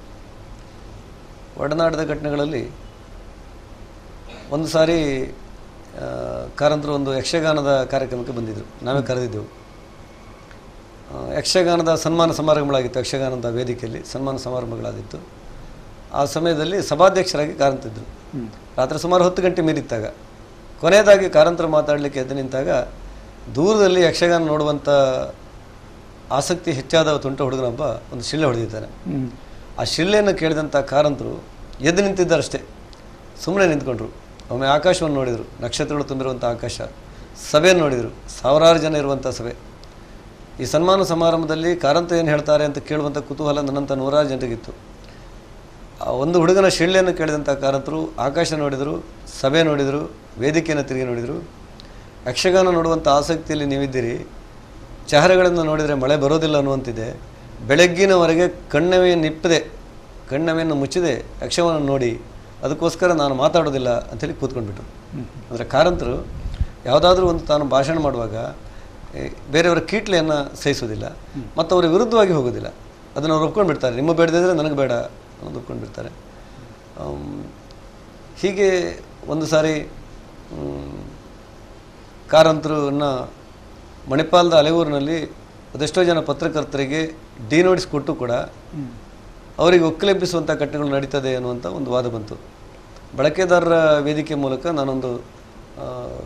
ಒಡನಾಟದ ಘಟನೆಗಳಲ್ಲಿ ಒಂದು ಸಾರಿ ಆ, ಕಾರಂತರು ಒಂದು ಯಕ್ಷಗಾನದ ಕಾರ್ಯಕ್ರಮಕ್ಕೆ ಬಂದಿದ್ದರು ನಾವೇ ಕರೆದಿದ್ದೆವು ಆ, ಯಕ್ಷಗಾನದ ಸನ್ಮಾನ ಸಮಾರಂಭಗಳಾಗಿತ್ತು ಯಕ್ಷಗಾನದ ವೇದಿಕೆಯಲ್ಲಿ ಸನ್ಮಾನ ಸಮಾರಂಭಗಳಾಗಿತ್ತು ಆ ಸಮಯದಲ್ಲಿ ಸಭಾಧ್ಯಕ್ಷರಾಗಿ ಕಾರಂತಿದ್ದರು ರಾತ್ರಿ ಸುಮಾರು ಹತ್ತು ಗಂಟೆ ಮೀರಿತ್ತಾಗ ಕೊನೆಯದಾಗಿ ಕಾರಂತರು ಮಾತಾಡಲಿಕ್ಕೆ ಎದ್ದು ನಿಂತಾಗ ದೂರದಲ್ಲಿ ಯಕ್ಷಗಾನ ನೋಡುವಂಥ ಆಸಕ್ತಿ ಹೆಚ್ಚಾದ ತುಂಟ ಹುಡುಗನೊಬ್ಬ ಒಂದು ಶಿಳ್ಳೆ ಹೊಡೆದಿದ್ದಾನೆ ಹ್ಮ್. ಆ ಶಿಳ್ಳೆಯನ್ನು ಕೇಳಿದಂಥ ಕಾರಂತರು ಎದ್ದು ನಿಂತಿದ್ದಾರಷ್ಟೇ ಸುಮ್ಮನೆ ನಿಂತ್ಕೊಂಡ್ರು ಒಮ್ಮೆ ಆಕಾಶವನ್ನು ನೋಡಿದರು ನಕ್ಷತ್ರಗಳು ತುಂಬಿರುವಂಥ ಆಕಾಶ ಸಭೆಯನ್ನು ನೋಡಿದರು ಸಾವಿರಾರು ಜನ ಇರುವಂಥ ಸಭೆ ಈ ಸನ್ಮಾನ ಸಮಾರಂಭದಲ್ಲಿ ಕಾರಂತ ಏನು ಹೇಳ್ತಾರೆ ಅಂತ ಕೇಳುವಂಥ ಕುತೂಹಲ ನನ್ನಂಥ ನೂರಾರು ಜನರಿಗಿತ್ತು ಆ ಒಂದು ಹುಡುಗನ ಶಿಳ್ಳೆಯನ್ನು ಕೇಳಿದಂಥ ಕಾರಂತರು ಆಕಾಶ ನೋಡಿದರು ಸಭೆ ನೋಡಿದರು ವೇದಿಕೆಯನ್ನು ತಿರುಗಿ ನೋಡಿದರು ಯಕ್ಷಗಾನ ನೋಡುವಂಥ ಆಸಕ್ತಿಯಲ್ಲಿ ನೀವಿದ್ದೀರಿ ಚಹರೆಗಳನ್ನು ನೋಡಿದರೆ ಮಳೆ ಬರೋದಿಲ್ಲ ಅನ್ನುವಂತಿದೆ ಬೆಳಗ್ಗಿನವರೆಗೆ ಕಣ್ಣವೇ ನಿಪ್ಪದೆ ಕಣ್ಣವೆಯನ್ನು ಮುಚ್ಚದೆ ಯಕ್ಷವನ್ನು ನೋಡಿ ಅದಕ್ಕೋಸ್ಕರ ನಾನು ಮಾತಾಡೋದಿಲ್ಲ ಅಂಥೇಳಿ ಕೂತ್ಕೊಂಡ್ಬಿಟ್ರು ಅಂದರೆ ಕಾರಂತರು ಯಾವುದಾದ್ರೂ ಒಂದು ತಾನು ಭಾಷಣ ಮಾಡುವಾಗ ಏ, ಬೇರೆಯವರ ಕೀಟ್ಲೆಯನ್ನು ಸಹಿಸೋದಿಲ್ಲ ಮತ್ತು ಅವರ ವಿರುದ್ಧವಾಗಿ ಹೋಗೋದಿಲ್ಲ ಅದನ್ನು ಅವ್ರು ಒಪ್ಕೊಂಡ್ಬಿಡ್ತಾರೆ ನಿಮ್ಮ ಬೇಡದಿದ್ರೆ ನನಗೆ ಬೇಡ ಅನ್ನೋದು ಒಪ್ಕೊಂಡ್ಬಿಡ್ತಾರೆ ಆಮ್, ಹೀಗೆ ಒಂದು ಸಾರಿ ಮ್, ಕಾರಂತರನ್ನ ಮಣಿಪಾಲದ ಅಲೆಯೂರಿನಲ್ಲಿ ಅದೆಷ್ಟೋ ಜನ ಪತ್ರಕರ್ತರಿಗೆ ಡಿನೋಟಿಸ್ ಕೊಟ್ಟು ಕೂಡ ಅವರಿಗೆ ಒಕ್ಕಲೆಬ್ಬಿಸುವಂಥ ಘಟನೆಗಳು ನಡೀತದೆ ಅನ್ನುವಂಥ ಒಂದು ವಾದ ಬಂತು ಬಳಕೆದಾರರ ವೇದಿಕೆ ಮೂಲಕ ನಾನೊಂದು ಆ,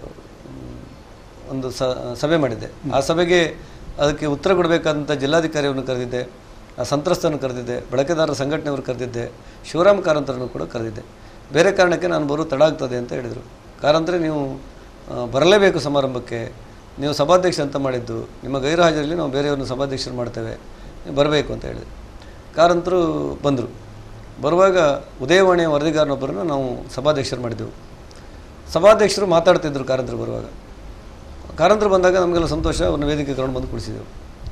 ಒಂದು ಸ ಸಭೆ ಮಾಡಿದ್ದೆ ಆ ಸಭೆಗೆ ಅದಕ್ಕೆ ಉತ್ತರ ಕೊಡಬೇಕಾದಂಥ ಜಿಲ್ಲಾಧಿಕಾರಿಯನ್ನು ಕರೆದಿದ್ದೆ ಆ ಸಂತ್ರಸ್ತವನ್ನು ಕರೆದಿದ್ದೆ ಬಳಕೆದಾರರ ಸಂಘಟನೆಯವರು ಕರೆದಿದ್ದೆ ಶಿವರಾಮ್ ಕಾರಂತರನ್ನು ಕೂಡ ಕರೆದಿದ್ದೆ ಬೇರೆ ಕಾರಣಕ್ಕೆ ನಾನು ಬರೋ ತಡ ಆಗ್ತದೆ ಅಂತ ಹೇಳಿದರು ಕಾರಂತರೆ ನೀವು ಆ, ಬರಲೇಬೇಕು ಸಮಾರಂಭಕ್ಕೆ ನೀವು ಸಭಾಧ್ಯಕ್ಷ ಅಂತ ಮಾಡಿದ್ದು ನಿಮ್ಮ ಗೈರು ಹಾಜರಲ್ಲಿ ನಾವು ಬೇರೆಯವ್ರನ್ನ ಸಭಾಧ್ಯಕ್ಷರು ಮಾಡ್ತೇವೆ ನೀವು ಬರಬೇಕು ಅಂತ ಹೇಳಿದೆ ಕಾರಂತರು ಬಂದರು ಬರುವಾಗ ಉದಯವಾಣಿಯ ವರದಿಗಾರನೊಬ್ಬರನ್ನು ನಾವು ಸಭಾಧ್ಯಕ್ಷರು ಮಾಡಿದ್ದೆವು ಸಭಾಧ್ಯಕ್ಷರು ಮಾತಾಡ್ತಿದ್ರು ಕಾರಂತರು ಬರುವಾಗ ಕಾರಂತರು ಬಂದಾಗ ನಮಗೆಲ್ಲ ಸಂತೋಷ ಅವ್ರನ್ನ ವೇದಿಕೆ ಕರ್ಕೊಂಡು ಬಂದು ಕುಡಿಸಿದೆವು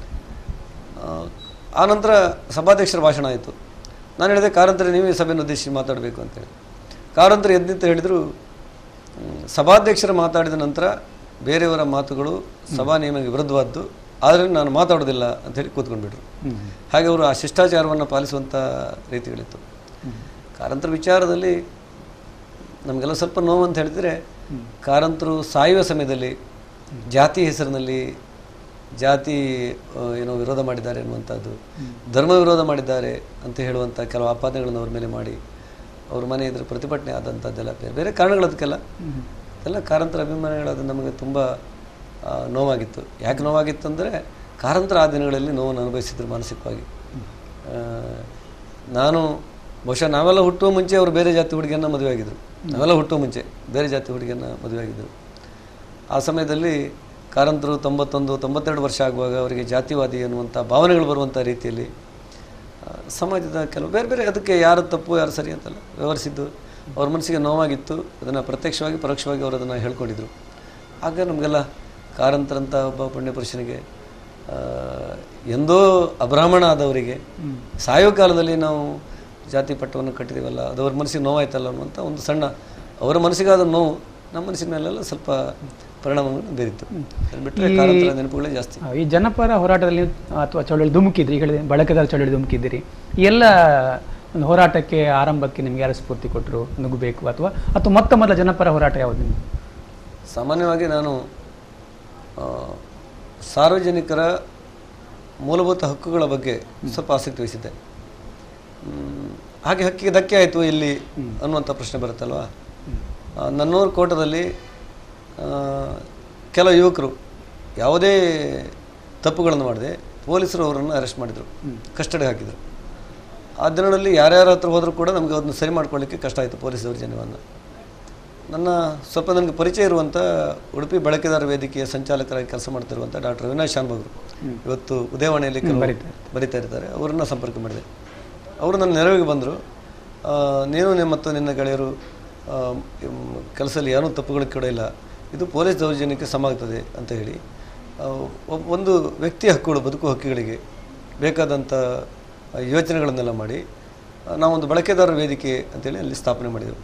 ಆನಂತರ ಸಭಾಧ್ಯಕ್ಷರ ಭಾಷಣ ಆಯಿತು ನಾನು ಹೇಳಿದೆ ಕಾರಂತರು ನೀವು ಈ ಸಭೆಯನ್ನು ಉದ್ದೇಶಿಸಿ ಮಾತಾಡಬೇಕು ಅಂತೇಳಿ ಕಾರಂತರು ಎದ್ದಿತ್ತು ಹೇಳಿದರು "ಹ್ಮ್, ಸಭಾಧ್ಯಕ್ಷರು ಮಾತಾಡಿದ ನಂತರ ಬೇರೆಯವರ ಮಾತುಗಳು ಸಭಾ ನಿಯಮಕ್ಕೆ ವಿರುದ್ಧವಾದ್ದು ಆದರೆ ನಾನು ಮಾತಾಡೋದಿಲ್ಲ ಅಂತೇಳಿ ಕೂತ್ಕೊಂಡ್ಬಿಟ್ರು ಹಾಗೆ ಅವರು ಆ ಶಿಷ್ಟಾಚಾರವನ್ನು ಪಾಲಿಸುವಂಥ ರೀತಿಗಳಿತ್ತು ಕಾರಂತರ ವಿಚಾರದಲ್ಲಿ ನಮಗೆಲ್ಲ ಸ್ವಲ್ಪ ನೋವು ಅಂತ ಹೇಳಿದರೆ ಕಾರಂತರು ಸಾಯುವ ಸಮಯದಲ್ಲಿ ಜಾತಿ ಹೆಸರಿನಲ್ಲಿ ಜಾತಿ ಆ, ಏನೋ ವಿರೋಧ ಮಾಡಿದ್ದಾರೆ ಅನ್ನುವಂಥದ್ದು ಧರ್ಮ ವಿರೋಧ ಮಾಡಿದ್ದಾರೆ ಅಂತ ಹೇಳುವಂಥ ಕೆಲವು ಆಪಾದನೆಗಳನ್ನು ಅವ್ರ ಮೇಲೆ ಮಾಡಿ ಅವ್ರ ಮನೆ ಎದುರು ಪ್ರತಿಭಟನೆ ಆದಂಥದ್ದೆಲ್ಲ ಬೇರೆ ಬೇರೆ ಕಾರಣಗಳದಕ್ಕೆಲ್ಲ ಎಲ್ಲ ಕಾರಂತರ ಅಭಿಮಾನಿಗಳಾದ ನಮಗೆ ತುಂಬ ಆ, ನೋವಾಗಿತ್ತು ಯಾಕೆ ನೋವಾಗಿತ್ತು ಅಂದರೆ ಕಾರಂತರ ಆ ದಿನಗಳಲ್ಲಿ ನೋವನ್ನು ಅನುಭವಿಸಿದ್ರು ಮಾನಸಿಕವಾಗಿ ಆ, ನಾನು ಬಹುಶಃ ನಾವೆಲ್ಲ ಹುಟ್ಟುವ ಮುಂಚೆ ಅವರು ಬೇರೆ ಜಾತಿ ಹುಡುಗಿಯನ್ನು ಮದುವೆ ಆಗಿದ್ರು ನಾವೆಲ್ಲ ಹುಟ್ಟುವ ಮುಂಚೆ ಬೇರೆ ಜಾತಿ ಹುಡುಗಿಯನ್ನು ಮದುವೆ ಆಗಿದ್ದರು ಆ ಸಮಯದಲ್ಲಿ ಕಾರಂತರು ತೊಂಬತ್ತೊಂದು ತೊಂಬತ್ತೆರಡು ವರ್ಷ ಆಗುವಾಗ ಅವರಿಗೆ ಜಾತಿವಾದಿ ಅನ್ನುವಂಥ ಭಾವನೆಗಳು ಬರುವಂಥ ರೀತಿಯಲ್ಲಿ ಆ, ಸಮಾಜದ ಕೆಲವು ಬೇರೆ ಬೇರೆ ಅದಕ್ಕೆ ಯಾರು ತಪ್ಪು ಯಾರು ಸರಿ ಅಂತಲ್ಲ ವ್ಯವಹರಿಸಿದ್ದು ಅವ್ರ ಮನಸ್ಸಿಗೆ ನೋವಾಗಿತ್ತು ಅದನ್ನು ಪ್ರತ್ಯಕ್ಷವಾಗಿ ಪರೋಕ್ಷವಾಗಿ ಅವರು ಅದನ್ನು ಹೇಳ್ಕೊಂಡಿದ್ರು ಆಗ ನಮಗೆಲ್ಲ ಕಾರಂತರಂಥ ಒಬ್ಬ ಪುಣ್ಯ ಪುರುಷನಿಗೆ ಆ, ಎಂದೋ ಅಬ್ರಾಹ್ಮಣ ಆದವರಿಗೆ ಸಾಯೋ ಕಾಲದಲ್ಲಿ ನಾವು ಜಾತಿ ಪಟ್ಟವನ್ನು ಕಟ್ಟಿದ್ದೀವಲ್ಲ ಅದು ಅವ್ರ ಮನಸ್ಸಿಗೆ ನೋವಾಯ್ತಲ್ಲ ಅನ್ನುವಂಥ ಒಂದು ಸಣ್ಣ ಅವರ ಮನಸ್ಸಿಗಾದ ನೋವು ನಮ್ಮ ಮನಸ್ಸಿನ ಮೇಲೆಲ್ಲ ಸ್ವಲ್ಪ ಪರಿಣಾಮವನ್ನು ಬೀರಿತ್ತು ಅದು ಬಿಟ್ಟರೆ ಕಾರಂತರ ನೆನಪುಗಳೇ ಜಾಸ್ತಿ ಆ, ಈ ಜನಪರ ಹೋರಾಟದಲ್ಲಿ ಅಥವಾ ಚಳವಳಿ ಧುಮುಕಿದ್ರಿ ಈಗ ಹೇಳಿದೆ ಬಳಕೆದಾರ ಚಳವಳಿ ಧುಮುಕಿದ್ದೀರಿ ಈ ಎಲ್ಲ ಒಂದು ಹೋರಾಟಕ್ಕೆ ಆರಂಭಕ್ಕೆ ನಿಮ್ಗೆ ಯಾರು ಸ್ಫೂರ್ತಿ ಕೊಟ್ಟರು ನುಗ್ಗಬೇಕು ಅಥವಾ ಅಥವಾ ಮೊತ್ತ ಮೊದಲ ಜನಪರ ಹೋರಾಟ ಯಾವುದು ನಿಮ್ದು ಸಾಮಾನ್ಯವಾಗಿ ನಾನು ಆ, ಸಾರ್ವಜನಿಕರ ಮೂಲಭೂತ ಹಕ್ಕುಗಳ ಬಗ್ಗೆ ಸ್ವಲ್ಪ ಆಸಕ್ತಿ ವಹಿಸಿದ್ದೆ ಮ್, ಹಾಗೆ ಹಕ್ಕಿಗೆ ಧಕ್ಕೆ ಆಯಿತು ಇಲ್ಲಿ ಅನ್ನುವಂಥ ಪ್ರಶ್ನೆ ಬರುತ್ತಲ್ವಾ ಆ, ನನ್ನೂರು ಕೋಟದಲ್ಲಿ ಆ, ಕೆಲವು ಯುವಕರು ಯಾವುದೇ ತಪ್ಪುಗಳನ್ನು ಮಾಡದೆ ಪೊಲೀಸರು ಅವರನ್ನು ಅರೆಸ್ಟ್ ಮಾಡಿದರು ಕಸ್ಟಡಿಗೆ ಹಾಕಿದರು ಆ ದಿನಗಳಲ್ಲಿ ಯಾರ್ಯಾರ ಹತ್ರ ಹೋದರೂ ಕೂಡ ನಮಗೆ ಅದನ್ನು ಸರಿ ಮಾಡ್ಕೊಳ್ಳಿಕ್ಕೆ ಕಷ್ಟ ಆಯಿತು ಪೊಲೀಸ್ ದೌರ್ಜನ್ಯವನ್ನು ನನ್ನ ಸ್ವಲ್ಪ ನನಗೆ ಪರಿಚಯ ಇರುವಂಥ ಉಡುಪಿ ಬಳಕೆದಾರ ವೇದಿಕೆಯ ಸಂಚಾಲಕರಾಗಿ ಕೆಲಸ ಮಾಡ್ತಿರುವಂಥ ಡಾಕ್ಟರ್ ಅವಿನಾಶ್ ಶಾನ್ಭಾಗರು ಇವತ್ತು ಉದಯವಾಣಿಯಲ್ಲಿ ಕೆಲವು ಬರಿತಾ ಇರ್ತಾರೆ ಅವರನ್ನು ಸಂಪರ್ಕ ಮಾಡಿದೆ ಅವರು ನನ್ನ ನೆರವಿಗೆ ಬಂದರು ನೀನು ನಿಮ್ಮ ಮತ್ತು ನಿನ್ನ ಗೆಳೆಯರು ಆ, ಇಮ್, ಕೆಲಸದಲ್ಲಿ ಏನೂ ತಪ್ಪುಗಳು ಕೂಡ ಇಲ್ಲ ಇದು ಪೊಲೀಸ್ ದೌರ್ಜನ್ಯಕ್ಕೆ ಸಮ ಆಗ್ತದೆ ಅಂತ ಹೇಳಿ ಆ, ಒಬ್- ಒಂದು ವ್ಯಕ್ತಿಯ ಹಕ್ಕುಗಳು ಬದುಕು ಹಕ್ಕುಗಳಿಗೆ ಬೇಕಾದಂಥ ಯೋಚನೆಗಳನ್ನೆಲ್ಲ ಮಾಡಿ ಆ, ನಾವೊಂದು ಬಳಕೆದಾರರ ವೇದಿಕೆ ಅಂತೇಳಿ ಅಲ್ಲಿ ಸ್ಥಾಪನೆ ಮಾಡಿದೆವು